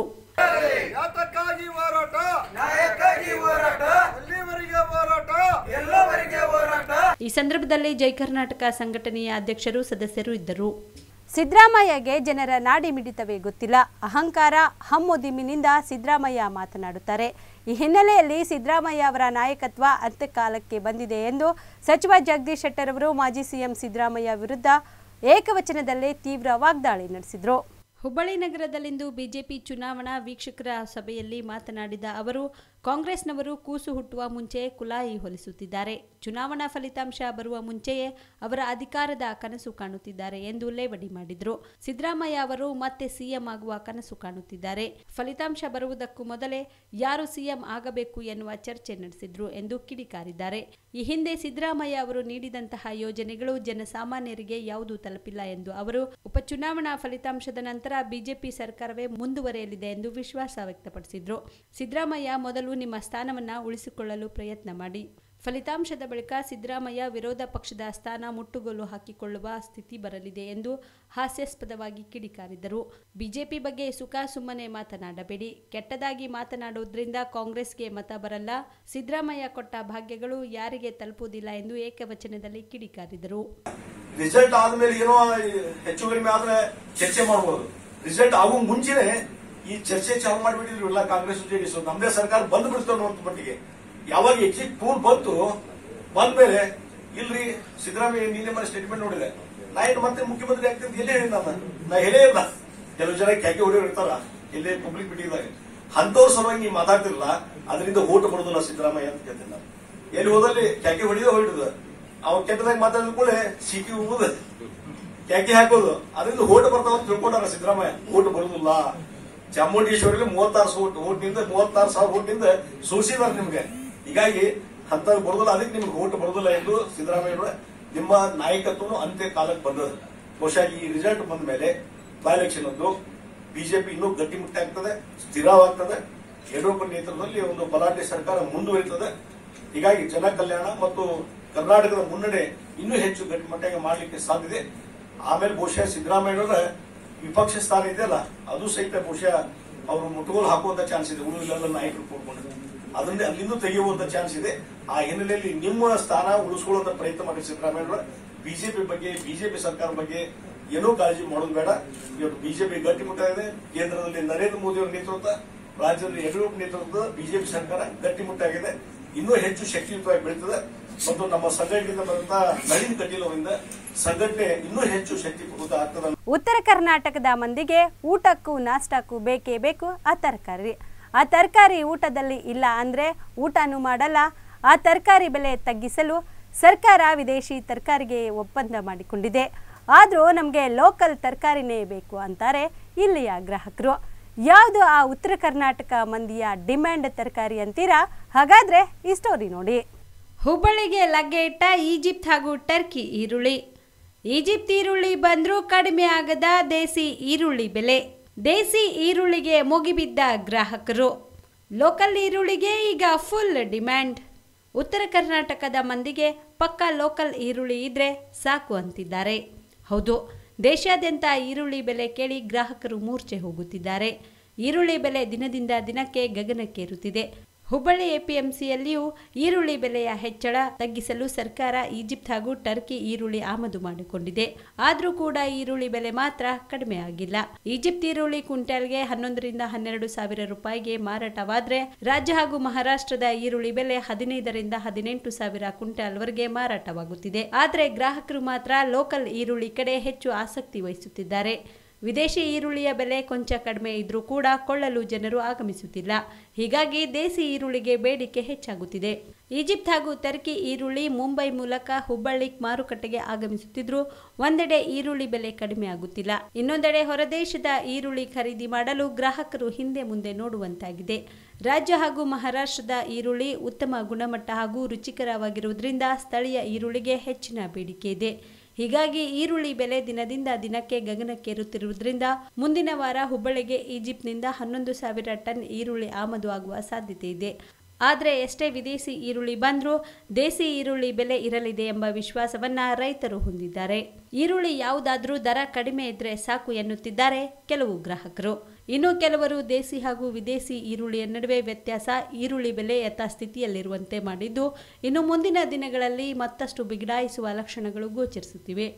G: ಯಾತಕ್ಕಾಗಿ ಹೋರಾಟ ನ್ಯಾಯಕ್ಕಾಗಿ ಹೋರಾಟ ಎಲ್ಲಿವರೆಗೆ ಹೋರಾಟ ಎಲ್ಲವರೆಗೆ ಹೋರಾಟ
A: ಈ ಸಂದರ್ಭದಲ್ಲಿ ಜೈ ಕರ್ನಾಟಕ ಸಂಘಟನೆಯ ಅಧ್ಯಕ್ಷರು ಸದಸ್ಯರು ಇದ್ದರು ಸಿದ್ದರಾಮಯ್ಯಗೆ ಜನರ ನಾಡಿ ಮಿಡಿತವೇ ಗೊತ್ತಿಲ್ಲ ಅಹಂಕಾರ ಹಮ್ಮುದಿಮ್ಮಿನಿಂದ ಸಿದ್ದರಾಮಯ್ಯ ಮಾತನಾಡುತ್ತಾರೆ ಈ ಹಿನ್ನೆಲೆಯಲ್ಲಿ ಸಿದ್ದರಾಮಯ್ಯ ಅವರ ನಾಯಕತ್ವ ಅಂತ್ಯಕಾಲಕ್ಕೆ ಬಂದಿದೆ ಎಂದು ಸಚಿವ ಜಗದೀಶ್ ಶೆಟ್ಟರ್ ಅವರು ಮಾಜಿ ಸಿಎಂ ಸಿದ್ದರಾಮಯ್ಯ ವಿರುದ್ಧ ಏಕವಚನದಲ್ಲೇ ತೀವ್ರ ವಾಗ್ದಾಳಿ ನಡೆಸಿದರು ಹುಬ್ಬಳ್ಳಿ ನಗರದಲ್ಲಿಂದು ಬಿಜೆಪಿ ಚುನಾವಣಾ ವೀಕ್ಷಕರ ಸಭೆಯಲ್ಲಿ ಮಾತನಾಡಿದ ಅವರು ಕಾಂಗ್ರೆಸ್ನವರು ಕೂಸು ಹುಟ್ಟುವ ಮುಂಚೆ ಕುಲಾಯಿ ಹೊಲಿಸುತ್ತಿದ್ದಾರೆ ಚುನಾವಣಾ ಫಲಿತಾಂಶ ಬರುವ ಮುಂಚೆಯೇ ಅವರ ಅಧಿಕಾರದ ಕನಸು ಕಾಣುತ್ತಿದ್ದಾರೆ ಎಂದು ಲೇವಡಿ ಮಾಡಿದರು ಸಿದ್ದರಾಮಯ್ಯ ಅವರು ಮತ್ತೆ ಸಿಎಂ ಆಗುವ ಕನಸು ಕಾಣುತ್ತಿದ್ದಾರೆ ಫಲಿತಾಂಶ ಬರುವುದಕ್ಕೂ ಮೊದಲೇ ಯಾರು ಸಿಎಂ ಆಗಬೇಕು ಎನ್ನುವ ಚರ್ಚೆ ನಡೆಸಿದ್ರು ಎಂದು ಕಿಡಿಕಾರಿದ್ದಾರೆ ಈ ಹಿಂದೆ ಸಿದ್ದರಾಮಯ್ಯ ಅವರು ನೀಡಿದಂತಹ ಯೋಜನೆಗಳು ಜನಸಾಮಾನ್ಯರಿಗೆ ಯಾವುದೂ ತಲುಪಿಲ್ಲ ಎಂದು ಅವರು ಉಪಚುನಾವಣಾ ಫಲಿತಾಂಶದ ನಂತರ ಬಿಜೆಪಿ ಸರ್ಕಾರವೇ ಮುಂದುವರೆಯಲಿದೆ ಎಂದು ವಿಶ್ವಾಸ ವ್ಯಕ್ತಪಡಿಸಿದ್ರು ಸಿದ್ದರಾಮಯ್ಯ ಮೊದಲು ನಿಮ್ಮ ಸ್ಥಾನವನ್ನ ಉಳಿಸಿಕೊಳ್ಳಲು ಪ್ರಯತ್ನ ಮಾಡಿ ಫಲಿತಾಂಶದ ಬಳಿಕ ಸಿದ್ದರಾಮಯ್ಯ ವಿರೋಧ ಪಕ್ಷದ ಸ್ಥಾನ ಮುಟ್ಟುಗೋಲು ಹಾಕಿಕೊಳ್ಳುವ ಸ್ಥಿತಿ ಬರಲಿದೆ ಎಂದು ಹಾಸ್ಯಾಸ್ಪದವಾಗಿ ಕಿಡಿಕಾರಿದರು ಬಿಜೆಪಿ ಬಗ್ಗೆ ಸುಖ ಸುಮ್ಮನೆ ಮಾತನಾಡಬೇಡಿ ಕೆಟ್ಟದಾಗಿ ಮಾತನಾಡುವುದರಿಂದ ಕಾಂಗ್ರೆಸ್ಗೆ ಮತ ಬರಲ್ಲ ಸಿದ್ದರಾಮಯ್ಯ ಕೊಟ್ಟ ಭಾಗ್ಯಗಳು ಯಾರಿಗೆ ತಲುಪುವುದಿಲ್ಲ ಎಂದು ಏಕವಚನದಲ್ಲಿ ಕಿಡಿಕಾರಿದರು
G: ರಿಸಲ್ಟ್ ಆದ್ಮೇಲೆ ಏನೋ ಹೆಚ್ಚು ಕಡಿಮೆ ಆದ್ರೆ ಚರ್ಚೆ ಮಾಡ್ಬೋದು ರಿಸಲ್ಟ್ ಆಗೋ ಮುಂಚೆನೆ ಈ ಚರ್ಚೆ ಚಾಲು ಮಾಡಿಬಿಟ್ಟಿದ್ರು ಎಲ್ಲ ಕಾಂಗ್ರೆಸ್ ಜೆಡಿಎಸ್ ನಮ್ದೇ ಸರ್ಕಾರ ಬಂದ್ ಬಿಡ್ತಾವ ಅನ್ನೋ ಮಟ್ಟಿಗೆ ಯಾವಾಗ ಎಕ್ಸಿಟ್ ಪೂಲ್ ಬಂತು ಬಂದ್ಮೇಲೆ ಇಲ್ರಿ ಸಿದ್ದರಾಮಯ್ಯ ನಿನ್ನೆ ಮನೆ ಸ್ಟೇಟ್ಮೆಂಟ್ ನೋಡಿದೆ ನಾ ಏನು ಮತ್ತೆ ಮುಖ್ಯಮಂತ್ರಿ ಆಗ್ತೀನಿ ಅಂತ ಎಲ್ಲೇ ಹೇಳಿದ ನಾನು ನಾ ಹೇಳೇ ಇಲ್ಲ ಕೆಲವು ಜನ ಕ್ಯಾಕೆ ಹೊಡೆಯೋರು ಇರ್ತಾರ ಇಲ್ಲೇ ಪಬ್ಲಿಕ್ ಮೀಟಿಂಗ್ದಾಗ ಅಂತವ್ರ ಸಲುವಾಗಿ ನೀವು ಮಾತಾಡ್ತಿರಲ್ಲ ಅದರಿಂದ ಓಟ್ ಬರೋದಿಲ್ಲ ಸಿದ್ದರಾಮಯ್ಯ ಅಂತ ಕೇಳ್ತೀನಿ ನಾನು ಎಲ್ಲಿ ಹೋದಲ್ಲಿ ಕ್ಯಾಕೆ ಹೊಡಿದ ಹೊಡಿದ ಅವ್ ಕೆಟ್ಟದಾಗ ಮಾತಾಡಿದ ಕೂಡ ಸಿಕ್ಕಿ ಹೋಗುದ ಕ್ಯಾಕೆ ಹಾಕೋದು ಅದರಿಂದ ಓಟ್ ಬರ್ತಾವ ಅಂತ ತಿಳ್ಕೊಂಡಾರ ಸಿದ್ದರಾಮಯ್ಯ ಓಟ್ ಬರುದಿಲ್ಲ ಚಾಮುಂಡೇಶ್ವರಿ ಮೂವತ್ತಾರು ಸೋಟ್ ಓಟ್ನಿಂದ ಮೂವತ್ತಾರು ಸಾವಿರ ಓಟ್ನಿಂದ ಸೋಸಿದಾರೆ ನಿಮ್ಗೆ ಹೀಗಾಗಿ ಅಂತ ಬರೋದಿಲ್ಲ ಅದಕ್ಕೆ ನಿಮ್ಗೆ ಓಟ್ ಬರೋದಿಲ್ಲ ಎಂದು ಸಿದ್ದರಾಮಯ್ಯ ನಿಮ್ಮ ನಾಯಕತ್ವನು ಅಂತ್ಯ ಕಾಲಕ್ಕೆ ಬಂದದ ಬಹುಶಃ ಈ ರಿಸಲ್ಟ್ ಬಂದ ಮೇಲೆ ಬೈ ಎಲೆಕ್ಷನ್ ಒಂದು ಬಿಜೆಪಿ ಇನ್ನೂ ಗಟ್ಟಿಮುಟ್ಟ ಆಗ್ತದೆ ಸ್ಥಿರವಾಗ್ತದೆ ಯಡಿಯೂರಪ್ಪ ನೇತೃತ್ವದಲ್ಲಿ ಒಂದು ಬಲಾಢ್ಯ ಸರ್ಕಾರ ಮುಂದುವರಿತದೆ ಹೀಗಾಗಿ ಜನ ಕಲ್ಯಾಣ ಮತ್ತು ಕರ್ನಾಟಕದ ಮುನ್ನಡೆ ಇನ್ನೂ ಹೆಚ್ಚು ಗಟ್ಟಿಮಟ್ಟಾಗಿ ಮಾಡಲಿಕ್ಕೆ ಸಾಧ್ಯತೆ ಆಮೇಲೆ ಬಹುಶಃ ಸಿದ್ದರಾಮಯ್ಯನವರ ವಿಪಕ್ಷ ಸ್ಥಾನ ಇದೆಯಲ್ಲ ಅದು ಸಹಿತ ಬಹುಶಃ ಅವರು ಮುಟ್ಟುಗೋಲು ಹಾಕುವಂತ ಚಾನ್ಸ್ ಇದೆ ಉಳಿದೆಲ್ಲ ನಾಯಕರು ಕೂಡ್ಕೊಂಡು ಅದನ್ನೇ ಅಲ್ಲಿಂದ ತೆಗೆಯುವಂತ ಚಾನ್ಸ್ ಇದೆ ಆ ಹಿನ್ನೆಲೆಯಲ್ಲಿ ನಿಮ್ಮ ಸ್ಥಾನ ಉಳಿಸ್ಕೊಳ್ಳುವಂತ ಪ್ರಯತ್ನ ಮಾಡಿ ಸಿದ್ದರಾಮಯ್ಯ ಬಿಜೆಪಿ ಬಗ್ಗೆ ಬಿಜೆಪಿ ಸರ್ಕಾರ ಬಗ್ಗೆ ಏನೂ ಕಾಳಜಿ ಮಾಡೋದು ಬೇಡ ಇವತ್ತು ಬಿಜೆಪಿ ಗಟ್ಟಿಮುಟ್ಟ ಇದೆ ಕೇಂದ್ರದಲ್ಲಿ ನರೇಂದ್ರ ಮೋದಿ ಅವರ ನೇತೃತ್ವ ರಾಜ್ಯದಲ್ಲಿ ಯಡಿಯೂರಪ್ಪ ನೇತೃತ್ವದ ಬಿಜೆಪಿ ಸರ್ಕಾರ ಗಟ್ಟಿಮುಟ್ಟಾಗಿದೆ ಇನ್ನೂ ಹೆಚ್ಚು ಶಕ್ತಿಯುತವಾಗಿ ಬೆಳೀತದೆ ಮತ್ತು ನಮ್ಮ ಸಂಘಟನೆಯಿಂದ ಬಂದಂತ ನಳಿನ್ ಕಟೀಲ್ ಅವರಿಂದ ಸಂಘಟನೆ ಇನ್ನೂ ಹೆಚ್ಚು ಶಕ್ತಿಪೂರಿತ ಆಗ್ತದೆ
A: ಉತ್ತರ ಕರ್ನಾಟಕದ ಮಂದಿಗೆ ಊಟಕ್ಕೂ ನಾಷ್ಟಕ್ಕೂ ಬೇಕೇ ಬೇಕು ಆ ತರಕಾರಿ ಆ ತರಕಾರಿ ಊಟದಲ್ಲಿ ಇಲ್ಲ ಅಂದರೆ ಊಟನೂ ಮಾಡಲ್ಲ ಆ ತರಕಾರಿ ಬೆಲೆ ತಗ್ಗಿಸಲು ಸರ್ಕಾರ ವಿದೇಶಿ ತರಕಾರಿಗೆ ಒಪ್ಪಂದ ಮಾಡಿಕೊಂಡಿದೆ ಆದರೂ ನಮಗೆ ಲೋಕಲ್ ತರಕಾರಿನೇ ಬೇಕು ಅಂತಾರೆ ಇಲ್ಲಿಯ ಗ್ರಾಹಕರು ಯಾವುದು ಆ ಉತ್ತರ ಕರ್ನಾಟಕ ಮಂದಿಯ ಡಿಮ್ಯಾಂಡ್ ತರಕಾರಿ ಅಂತೀರಾ ಹಾಗಾದರೆ ಈ ಸ್ಟೋರಿ ನೋಡಿ ಹುಬ್ಬಳ್ಳಿಗೆ ಲಗ್ಗೆ ಇಟ್ಟ ಈಜಿಪ್ಟ್ ಹಾಗೂ ಟರ್ಕಿ ಈರುಳ್ಳಿ ಈಜಿಪ್ಟ್ ಈರುಳ್ಳಿ ಬಂದರೂ ಕಡಿಮೆ ಆಗದ ದೇಸಿ ಈರುಳ್ಳಿ ಬೆಲೆ ದೇಸಿ ಈರುಳ್ಳಿಗೆ ಮುಗಿಬಿದ್ದ ಗ್ರಾಹಕರು ಲೋಕಲ್ ಈರುಳ್ಳಿಗೆ ಈಗ ಫುಲ್ ಡಿಮ್ಯಾಂಡ್ ಉತ್ತರ ಕರ್ನಾಟಕದ ಮಂದಿಗೆ ಪಕ್ಕ ಲೋಕಲ್ ಈರುಳ್ಳಿ ಇದ್ರೆ ಸಾಕು ಅಂತಿದ್ದಾರೆ ಹೌದು ದೇಶಾದ್ಯಂತ ಈರುಳ್ಳಿ ಬೆಲೆ ಕೇಳಿ ಗ್ರಾಹಕರು ಮೂರ್ಛೆ ಹೋಗುತ್ತಿದ್ದಾರೆ ಈರುಳ್ಳಿ ಬೆಲೆ ದಿನದಿಂದ ದಿನಕ್ಕೆ ಗಗನಕ್ಕೇರುತ್ತಿದೆ ಹುಬ್ಬಳ್ಳಿ ಎಪಿಎಂಸಿಯಲ್ಲಿಯೂ ಈರುಳ್ಳಿ ಬೆಲೆಯ ಹೆಚ್ಚಳ ತಗ್ಗಿಸಲು ಸರ್ಕಾರ ಈಜಿಪ್ಟ್ ಹಾಗೂ ಟರ್ಕಿ ಈರುಳ್ಳಿ ಆಮದು ಮಾಡಿಕೊಂಡಿದೆ ಆದರೂ ಕೂಡ ಈರುಳ್ಳಿ ಬೆಲೆ ಮಾತ್ರ ಕಡಿಮೆ ಆಗಿಲ್ಲ ಈಜಿಪ್ಟ್ ಈರುಳ್ಳಿ ಕ್ವಿಂಟಲ್ಗೆ ಹನ್ನೊಂದರಿಂದ ಹನ್ನೆರಡು ಸಾವಿರ ರೂಪಾಯಿಗೆ ಮಾರಾಟವಾದ್ರೆ ರಾಜ್ಯ ಹಾಗೂ ಮಹಾರಾಷ್ಟ್ರದ ಈರುಳ್ಳಿ ಬೆಲೆ ಹದಿನೈದರಿಂದ ಹದಿನೆಂಟು ಸಾವಿರ ಕ್ವಿಂಟಾಲ್ವರೆಗೆ ಮಾರಾಟವಾಗುತ್ತಿದೆ ಆದರೆ ಗ್ರಾಹಕರು ಮಾತ್ರ ಲೋಕಲ್ ಈರುಳ್ಳಿ ಕಡೆ ಹೆಚ್ಚು ಆಸಕ್ತಿ ವಹಿಸುತ್ತಿದ್ದಾರೆ ವಿದೇಶಿ ಈರುಳ್ಳಿಯ ಬೆಲೆ ಕೊಂಚ ಕಡಿಮೆ ಇದ್ರೂ ಕೂಡ ಕೊಳ್ಳಲು ಜನರು ಆಗಮಿಸುತ್ತಿಲ್ಲ ಹೀಗಾಗಿ ದೇಸಿ ಈರುಳ್ಳಿಗೆ ಬೇಡಿಕೆ ಹೆಚ್ಚಾಗುತ್ತಿದೆ ಈಜಿಪ್ಟ್ ಹಾಗೂ ಟರ್ಕಿ ಈರುಳ್ಳಿ ಮುಂಬೈ ಮೂಲಕ ಹುಬ್ಬಳ್ಳಿ ಮಾರುಕಟ್ಟೆಗೆ ಆಗಮಿಸುತ್ತಿದ್ರೂ ಒಂದೆಡೆ ಈರುಳ್ಳಿ ಬೆಲೆ ಕಡಿಮೆ ಆಗುತ್ತಿಲ್ಲ ಇನ್ನೊಂದೆಡೆ ಹೊರದೇಶದ ಈರುಳ್ಳಿ ಖರೀದಿ ಮಾಡಲು ಗ್ರಾಹಕರು ಹಿಂದೆ ಮುಂದೆ ನೋಡುವಂತಾಗಿದೆ ರಾಜ್ಯ ಹಾಗೂ ಮಹಾರಾಷ್ಟ್ರದ ಈರುಳ್ಳಿ ಉತ್ತಮ ಗುಣಮಟ್ಟ ಹಾಗೂ ರುಚಿಕರವಾಗಿರುವುದರಿಂದ ಸ್ಥಳೀಯ ಈರುಳ್ಳಿಗೆ ಹೆಚ್ಚಿನ ಬೇಡಿಕೆ ಇದೆ ಹೀಗಾಗಿ ಈರುಳ್ಳಿ ಬೆಲೆ ದಿನದಿಂದ ದಿನಕ್ಕೆ ಗಗನಕ್ಕೇರುತ್ತಿರುವುದರಿಂದ ಮುಂದಿನ ವಾರ ಹುಬ್ಬಳ್ಳಿಗೆ ಈಜಿಪ್ಟ್ನಿಂದ ಹನ್ನೊಂದು ಸಾವಿರ ಟನ್ ಈರುಳ್ಳಿ ಆಮದು ಆಗುವ ಸಾಧ್ಯತೆ ಇದೆ ಆದರೆ ಎಷ್ಟೇ ವಿದೇಶಿ ಈರುಳ್ಳಿ ಬಂದರೂ ದೇಸಿ ಈರುಳ್ಳಿ ಬೆಲೆ ಇರಲಿದೆ ಎಂಬ ವಿಶ್ವಾಸವನ್ನ ರೈತರು ಹೊಂದಿದ್ದಾರೆ ಈರುಳ್ಳಿ ಯಾವುದಾದ್ರೂ ದರ ಕಡಿಮೆ ಇದ್ರೆ ಸಾಕು ಎನ್ನುತ್ತಿದ್ದಾರೆ ಕೆಲವು ಗ್ರಾಹಕರು ಇನ್ನು ಕೆಲವರು ದೇಸಿ ಹಾಗೂ ವಿದೇಶಿ ಈರುಳ್ಳಿಯ ನಡುವೆ ವ್ಯತ್ಯಾಸ ಈರುಳ್ಳಿ ಬೆಲೆ ಯಥಾಸ್ಥಿತಿಯಲ್ಲಿರುವಂತೆ ಮಾಡಿದ್ದು ಇನ್ನು ಮುಂದಿನ ದಿನಗಳಲ್ಲಿ ಮತ್ತಷ್ಟು ಬಿಗಡಾಯಿಸುವ ಲಕ್ಷಣಗಳು ಗೋಚರಿಸುತ್ತಿವೆ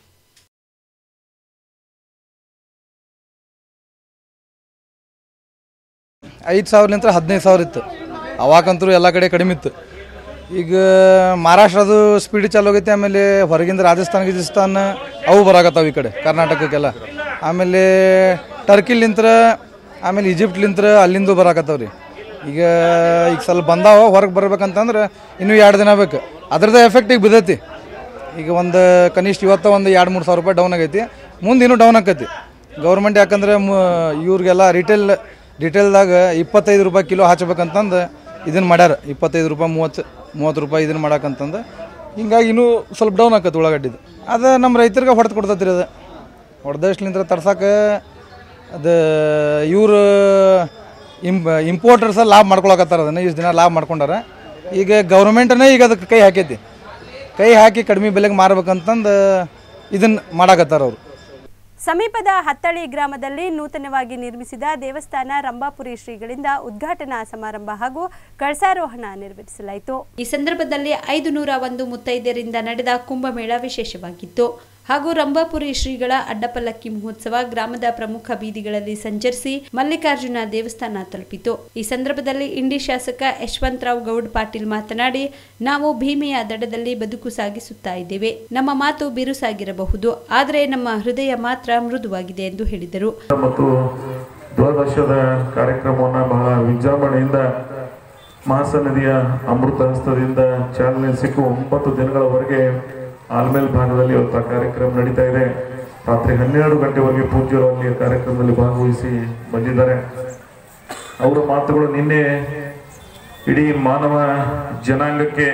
H: ಐದು ಸಾವಿರಲಿಂತ್ರ ಹದಿನೈದು ಸಾವಿರ ಇತ್ತು ಅವಾಗಂತೂ ಎಲ್ಲ ಕಡೆ ಕಡಿಮೆ ಇತ್ತು ಈಗ ಮಹಾರಾಷ್ಟ್ರದು ಸ್ಪೀಡ್ ಚಾಲು ಆಗೈತೆ ಆಮೇಲೆ ಹೊರಗಿಂದ ರಾಜಸ್ಥಾನ ಗಿಜಸ್ಥಾನ ಅವು ಬರಾಕತ್ತಾವ ಈ ಕಡೆ ಕರ್ನಾಟಕಕ್ಕೆಲ್ಲ ಆಮೇಲೆ ಟರ್ಕಿಲಿಂತ್ರ ಆಮೇಲೆ ಈಜಿಪ್ಟ್ಲಿಂತ್ರ ಅಲ್ಲಿಂದ ಬರಾಕತ್ತಾವ ರೀ ಈಗ ಈಗ ಸ್ವಲ್ಪ ಬಂದಾವ ಹೊರಗೆ ಬರ್ಬೇಕಂತಂದ್ರೆ ಇನ್ನೂ ಎರಡು ದಿನ ಬೇಕು ಅದ್ರದ್ದು ಎಫೆಕ್ಟ್ ಈಗ ಬಿದ್ದೈತಿ ಈಗ ಒಂದು ಕನಿಷ್ಠ ಇವತ್ತು ಒಂದು ಎರಡು ಮೂರು ಸಾವಿರ ರೂಪಾಯಿ ಡೌನ್ ಆಗೈತಿ ಮುಂದೆ ಇನ್ನೂ ಡೌನ್ ಆಕೈತಿ ಗೌರ್ಮೆಂಟ್ ಯಾಕಂದ್ರೆ ಮು ಇವ್ರಿಗೆಲ್ಲ ರಿಟೇಲ್ ರಿಟೇಲ್ದಾಗ ಇಪ್ಪತ್ತೈದು ರೂಪಾಯಿ ಕಿಲೋ ಹಚ್ಬೇಕಂತಂದು ಇದನ್ನು ಮಾಡ್ಯಾರ ಇಪ್ಪತ್ತೈದು ರೂಪಾಯಿ ಮೂವತ್ತು ಮೂವತ್ತು ರೂಪಾಯಿ ಇದನ್ನು ಮಾಡಕ್ಕಂತಂದು ಹಿಂಗಾಗಿ ಇನ್ನೂ ಸ್ವಲ್ಪ ಡೌನ್ ಆಕೈತಿ ಉಳ್ಳಾಗಡ್ಡಿದು ಅದು ನಮ್ಮ ರೈತರಿಗೆ ಹೊಡೆದು ಕೊಡ್ತೈತಿ ರೀ ಅದು ಹೊಡೆದಷ್ಟಲಿಂತ್ರ ತರ್ಸಕ್ಕೆ ಅದು ಇವರು ಇಂಪ್ ಇಂಪೋರ್ಟರ್ಸ ಲಾಭ ಮಾಡ್ಕೊಳಕತ್ತಾರ ಅದನ್ನು ಇಷ್ಟು ದಿನ ಲಾಭ ಮಾಡ್ಕೊಂಡಾರ ಈಗ ಗೌರ್ಮೆಂಟನೇ ಈಗ ಅದಕ್ಕೆ ಕೈ ಹಾಕೈತಿ ಕೈ ಹಾಕಿ ಕಡಿಮೆ ಬೆಲೆಗೆ ಮಾರ್ಬೇಕಂತಂದು ಇದನ್ನು ಮಾಡಾಕತ್ತಾರ ಅವರು
A: ಸಮೀಪದ ಹತ್ತಳಿ ಗ್ರಾಮದಲ್ಲಿ ನೂತನವಾಗಿ ನಿರ್ಮಿಸಿದ ದೇವಸ್ಥಾನ ರಂಭಾಪುರಿ ಶ್ರೀಗಳಿಂದ ಉದ್ಘಾಟನಾ ಸಮಾರಂಭ ಹಾಗೂ ಕಳಸಾರೋಹಣ ನೆರವೇರಿಸಲಾಯಿತು ಈ ಸಂದರ್ಭದಲ್ಲಿ ಐದು ನೂರ ಒಂದು ಮುತ್ತೈದೆಯರಿಂದ ನಡೆದ ಕುಂಭಮೇಳ ವಿಶೇಷವಾಗಿತ್ತು ಹಾಗೂ ರಂಭಾಪುರಿ ಶ್ರೀಗಳ ಅಡ್ಡಪಲ್ಲಕ್ಕಿ ಮಹೋತ್ಸವ ಗ್ರಾಮದ ಪ್ರಮುಖ ಬೀದಿಗಳಲ್ಲಿ ಸಂಚರಿಸಿ ಮಲ್ಲಿಕಾರ್ಜುನ ದೇವಸ್ಥಾನ ತಲುಪಿತು ಈ ಸಂದರ್ಭದಲ್ಲಿ ಇಂಡಿ ಶಾಸಕ ಯಶವಂತರಾವ್ ಗೌಡ್ ಪಾಟೀಲ್ ಮಾತನಾಡಿ ನಾವು ಭೀಮೆಯ ದಡದಲ್ಲಿ ಬದುಕು ಸಾಗಿಸುತ್ತಾ ಇದ್ದೇವೆ ನಮ್ಮ ಮಾತು ಬಿರುಸಾಗಿರಬಹುದು ಆದರೆ ನಮ್ಮ ಹೃದಯ ಮಾತ್ರ ಮೃದುವಾಗಿದೆ ಎಂದು ಹೇಳಿದರು
I: ಮತ್ತು ದ್ವಾದಶದ ಕಾರ್ಯಕ್ರಮವನ್ನು ಬಹಳ ವಿಜೃಂಭಣೆಯಿಂದ ಮಾಸ ನದಿಯ ಅಮೃತ ಹಸ್ತದಿಂದ ಚಾಲನೆ ಸಿಕ್ಕು ಒಂಬತ್ತು ದಿನಗಳವರೆಗೆ ಆಲ್ಮೇಲ್ ಭಾಗದಲ್ಲಿ ಇವತ್ತು ಆ ಕಾರ್ಯಕ್ರಮ ನಡೀತಾ ಇದೆ ರಾತ್ರಿ ಹನ್ನೆರಡು ಗಂಟೆವರೆಗೆ ಪೂಜ್ಯರು ಅಲ್ಲಿ ಕಾರ್ಯಕ್ರಮದಲ್ಲಿ ಭಾಗವಹಿಸಿ ಬಂದಿದ್ದಾರೆ ಅವರ ಮಾತುಗಳು ನಿನ್ನೆ ಇಡೀ ಮಾನವ ಜನಾಂಗಕ್ಕೆ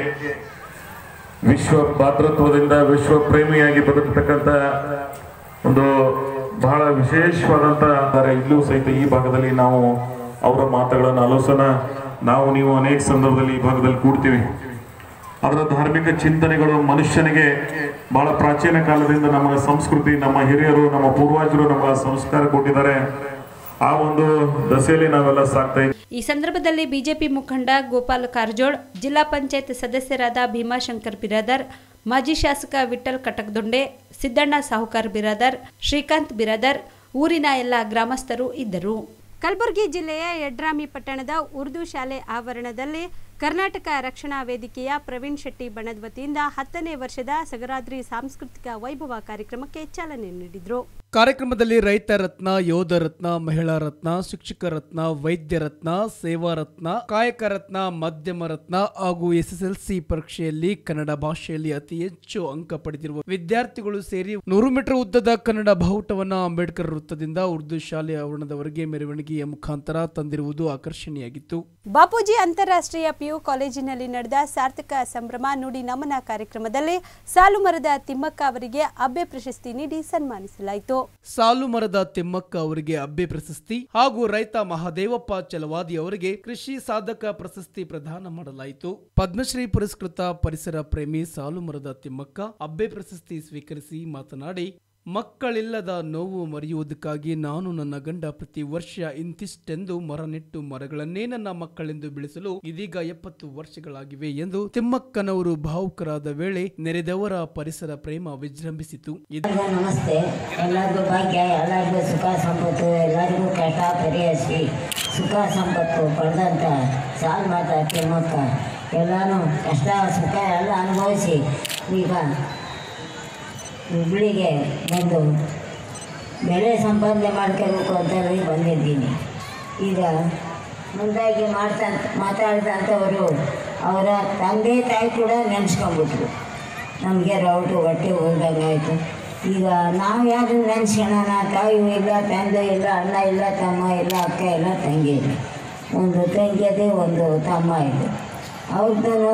I: ವಿಶ್ವ ಭಾತೃತ್ವದಿಂದ ವಿಶ್ವ ಪ್ರೇಮಿಯಾಗಿ ಬದುಕತಕ್ಕಂಥ ಒಂದು ಬಹಳ ವಿಶೇಷವಾದಂತ ಇಲ್ಲೂ ಸಹಿತ ಈ ಭಾಗದಲ್ಲಿ ನಾವು ಅವರ ಮಾತುಗಳನ್ನು ಆಲೋಚನ ನಾವು ನೀವು ಅನೇಕ ಸಂದರ್ಭದಲ್ಲಿ ಈ ಭಾಗದಲ್ಲಿ ಕೂಡ್ತೀವಿ ಅದರ ಧಾರ್ಮಿಕ ಚಿಂತನೆಗಳು ಮನುಷ್ಯನಿಗೆ ಬಹಳ ಪ್ರಾಚೀನ ಕಾಲದಿಂದ ನಮ್ಮ ಸಂಸ್ಕೃತಿ ನಮ್ಮ ಹಿರಿಯರು ನಮ್ಮ ಪೂರ್ವಜರು ನಮ್ಮ ಸಂಸ್ಕಾರ ಕೊಟ್ಟಿದ್ದಾರೆ ಆ ಒಂದು ದಸೆಯಲ್ಲಿ ನಾವೆಲ್ಲ ಸಾಕ್ತಾ ಇದ್ದೀವಿ
A: ಈ ಸಂದರ್ಭದಲ್ಲಿ ಬಿಜೆಪಿ ಮುಖಂಡ ಗೋಪಾಲ್ ಕಾರಜೋಳ್ ಜಿಲ್ಲಾ ಪಂಚಾಯತ್ ಸದಸ್ಯರಾದ ಭೀಮಾಶಂಕರ್ ಬಿರಾದರ್ ಮಾಜಿ ಶಾಸಕ ವಿಠಲ್ ಕಟಕ್ದೊಂಡೆ ಸಿದ್ದಣ್ಣ ಸಾಹುಕಾರ್ ಬಿರಾದರ್ ಶ್ರೀಕಾಂತ್ ಬಿರಾದರ್ ಊರಿನ ಎಲ್ಲ ಗ್ರಾಮಸ್ಥರು ಇದ್ದರು ಕಲಬುರಗಿ ಜಿಲ್ಲೆಯ ಯಡ್ರಾಮಿ ಪಟ್ಟಣದ ಉರ್ದು ಶಾಲೆ ಆವರಣದಲ್ಲಿ ಕರ್ನಾಟಕ ರಕ್ಷಣಾ ವೇದಿಕೆಯ ಪ್ರವೀಣ್ ಶೆಟ್ಟಿ ಬಣದ ವತಿಯಿಂದ ಹತ್ತನೇ ವರ್ಷದ ಸಗರಾದ್ರಿ ಸಾಂಸ್ಕೃತಿಕ ವೈಭವ ಕಾರ್ಯಕ್ರಮಕ್ಕೆ ಚಾಲನೆ ನೀಡಿದರು
J: ಕಾರ್ಯಕ್ರಮದಲ್ಲಿ ರೈತ ರತ್ನ ಯೋಧ ರತ್ನ ಮಹಿಳಾ ರತ್ನ ಶಿಕ್ಷಕ ರತ್ನ ವೈದ್ಯ ರತ್ನ ಸೇವಾ ರತ್ನ ಕಾಯಕ ರತ್ನ ಮಧ್ಯಮ ರತ್ನ ಹಾಗೂ ಎಸ್ಎಸ್ಎಲ್ಸಿ ಪರೀಕ್ಷೆಯಲ್ಲಿ ಕನ್ನಡ ಭಾಷೆಯಲ್ಲಿ ಅತಿ ಹೆಚ್ಚು ಅಂಕ ಪಡೆದಿರುವ ವಿದ್ಯಾರ್ಥಿಗಳು ಸೇರಿ ನೂರು ಮೀಟರ್ ಉದ್ದದ ಕನ್ನಡ ಬಾವುಟವನ್ನು ಅಂಬೇಡ್ಕರ್ ವೃತ್ತದಿಂದ ಉರ್ದು ಶಾಲೆ ಆವರಣದವರೆಗೆ ಮೆರವಣಿಗೆಯ ಮುಖಾಂತರ ತಂದಿರುವುದು ಆಕರ್ಷಣೀಯಾಗಿತ್ತು
A: ಬಾಪೂಜಿ ಅಂತಾರಾಷ್ಟ್ರೀಯ ಪಿಯು ಕಾಲೇಜಿನಲ್ಲಿ ನಡೆದ ಸಾರ್ಥಕ ಸಂಭ್ರಮ ನುಡಿ ನಮನ ಕಾರ್ಯಕ್ರಮದಲ್ಲಿ ಸಾಲು ಮರದ ತಿಮ್ಮಕ್ಕ ಅವರಿಗೆ ಅಬ್ಬೆ ಪ್ರಶಸ್ತಿ ನೀಡಿ ಸನ್ಮಾನಿಸಲಾಯಿತು
J: ಸಾಲು ಮರದ ತಿಮ್ಮಕ್ಕ ಅವರಿಗೆ ಅಬ್ಬೆ ಪ್ರಶಸ್ತಿ ಹಾಗೂ ರೈತ ಮಹಾದೇವಪ್ಪ ಚಲವಾದಿ ಅವರಿಗೆ ಕೃಷಿ ಸಾಧಕ ಪ್ರಶಸ್ತಿ ಪ್ರದಾನ ಮಾಡಲಾಯಿತು ಪದ್ಮಶ್ರೀ ಪುರಸ್ಕೃತ ಪರಿಸರ ಪ್ರೇಮಿ ಸಾಲು ಮರದ ತಿಮ್ಮಕ್ಕ ಅಬ್ಬೆ ಪ್ರಶಸ್ತಿ ಸ್ವೀಕರಿಸಿ ಮಾತನಾಡಿ ಮಕ್ಕಳಿಲ್ಲದ ನೋವು ಮರೆಯುವುದಕ್ಕಾಗಿ ನಾನು ನನ್ನ ಗಂಡ ಪ್ರತಿ ವರ್ಷ ಇಂತಿಷ್ಟೆಂದು ಮರ ನೆಟ್ಟು ಮರಗಳನ್ನೇ ನನ್ನ ಮಕ್ಕಳೆಂದು ಬೆಳೆಸಲು ಇದೀಗ ಎಪ್ಪತ್ತು ವರ್ಷಗಳಾಗಿವೆ ಎಂದು ತಿಮ್ಮಕ್ಕನವರು ಭಾವುಕರಾದ ವೇಳೆ ನೆರೆದವರ ಪರಿಸರ ಪ್ರೇಮ ವಿಜೃಂಭಿಸಿತು ಇದು
K: ಎಲ್ಲರಿಗೂ ನಮಸ್ತೆ ಎಲ್ಲರಿಗೂ ಭಾಗ್ಯ ಎಲ್ಲರಿಗೂ ಸುಖ ಸಂಪತ್ತು ಎಲ್ಲರಿಗೂ ಕಷ್ಟ ಪರಿಹರಿಸಿ ಸುಖ ಸಂಪತ್ತು ಪಡೆದಂಥ ಸಾಲ್ ಮಾತ ತಿಮ್ಮಕ್ಕ ಎಲ್ಲನೂ ಕಷ್ಟ ಸುಖ ಎಲ್ಲ ಅನುಭವಿಸಿ ಈಗ ಹುಬ್ಳಿಗೆ ಬಂದು ಬೆಳೆ ಸಂಪಾದನೆ ಮಾಡ್ಕೋಬೇಕು ಅಂತ ಹೇಳಿ ಬಂದಿದ್ದೀನಿ ಈಗ ಮುಂದಾಗಿ ಮಾಡ್ತಾ ಮಾತಾಡಿದಂಥವರು ಅವರ ತಂದೆ ತಾಯಿ ಕೂಡ ನೆನೆಸ್ಕೊಂಡ್ಬಿಟ್ರು ನಮಗೆ ರೌಟು ಹೊಟ್ಟೆ ಹೋದಂಗಾಯಿತು ಈಗ ನಾವು ಯಾರು ನೆನೆಸ್ಕೊಳ್ಳೋಣ ತಾಯಿಯೂ ಇಲ್ಲ ತಂದೆ ಇಲ್ಲ ಅಣ್ಣ ಇಲ್ಲ ತಮ್ಮ ಇಲ್ಲ ಅಕ್ಕ ಇಲ್ಲ ತಂಗಿ ಇಲ್ಲ ಒಂದು ತಂಗಿ ಇದೆ ಒಂದು ತಮ್ಮ ಇದೆ ಅವ್ರದ್ದು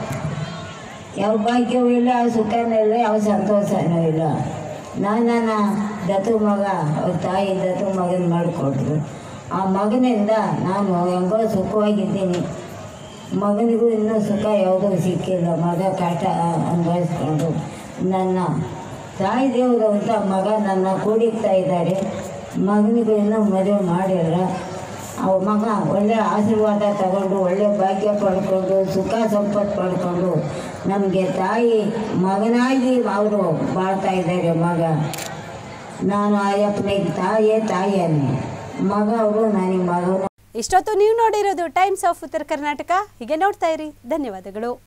K: ಯಾವ ಭಾಗ್ಯವೂ ಇಲ್ಲ ಯಾವ ಸುಖನೂ ಇಲ್ಲ ಯಾವ ಸಂತೋಷನೂ ಇಲ್ಲ ನಾನು ನನ್ನ ದತ್ತು ಮಗ ಅವ್ರ ತಾಯಿ ದತ್ತು ಮಗನ ಮಾಡಿಕೊಟ್ರು ಆ ಮಗನಿಂದ ನಾನು ಹೆಂಗೋ ಸುಖವಾಗಿದ್ದೀನಿ ಮಗನಿಗೂ ಇನ್ನೂ ಸುಖ ಯಾವುದೂ ಸಿಕ್ಕಿಲ್ಲ ಮಗ ಕಾಟ ಅನುಭವಿಸ್ಕೊಂಡು ನನ್ನ ತಾಯಿ ದೇವರು ಅಂತ ಮಗ ನನ್ನ ಕೂಡಿಗ್ತಾ ಇದ್ದಾರೆ ಮಗನಿಗೂ ಇನ್ನೂ ಮದುವೆ ಮಾಡಿಲ್ಲ ಅವ ಮಗ ಒಳ್ಳೆಯ ಆಶೀರ್ವಾದ ತಗೊಂಡು ಒಳ್ಳೆಯ ಭಾಗ್ಯ ಪಡ್ಕೊಂಡು ಸುಖ ಸಂಪತ್ತು ಪಡ್ಕೊಂಡು ನಮಗೆ ತಾಯಿ ಮಗನಾಗಿ ಅವರು ಬಾಳ್ತಾ ಇದ್ದಾರೆ ಮಗ ನಾನು ಆಯಪ್ಪನಿಗೆ ತಾಯಿಯೇ ತಾಯಿಯನ್ನೇ ಮಗ ಅವರು ನನಗೆ ಮಗನು
A: ಇಷ್ಟೊತ್ತು ನೀವು ನೋಡಿರೋದು ಟೈಮ್ಸ್ ಆಫ್ ಉತ್ತರ ಕರ್ನಾಟಕ ಹೀಗೆ ನೋಡ್ತಾ ಇರಿ ಧನ್ಯವಾದಗಳು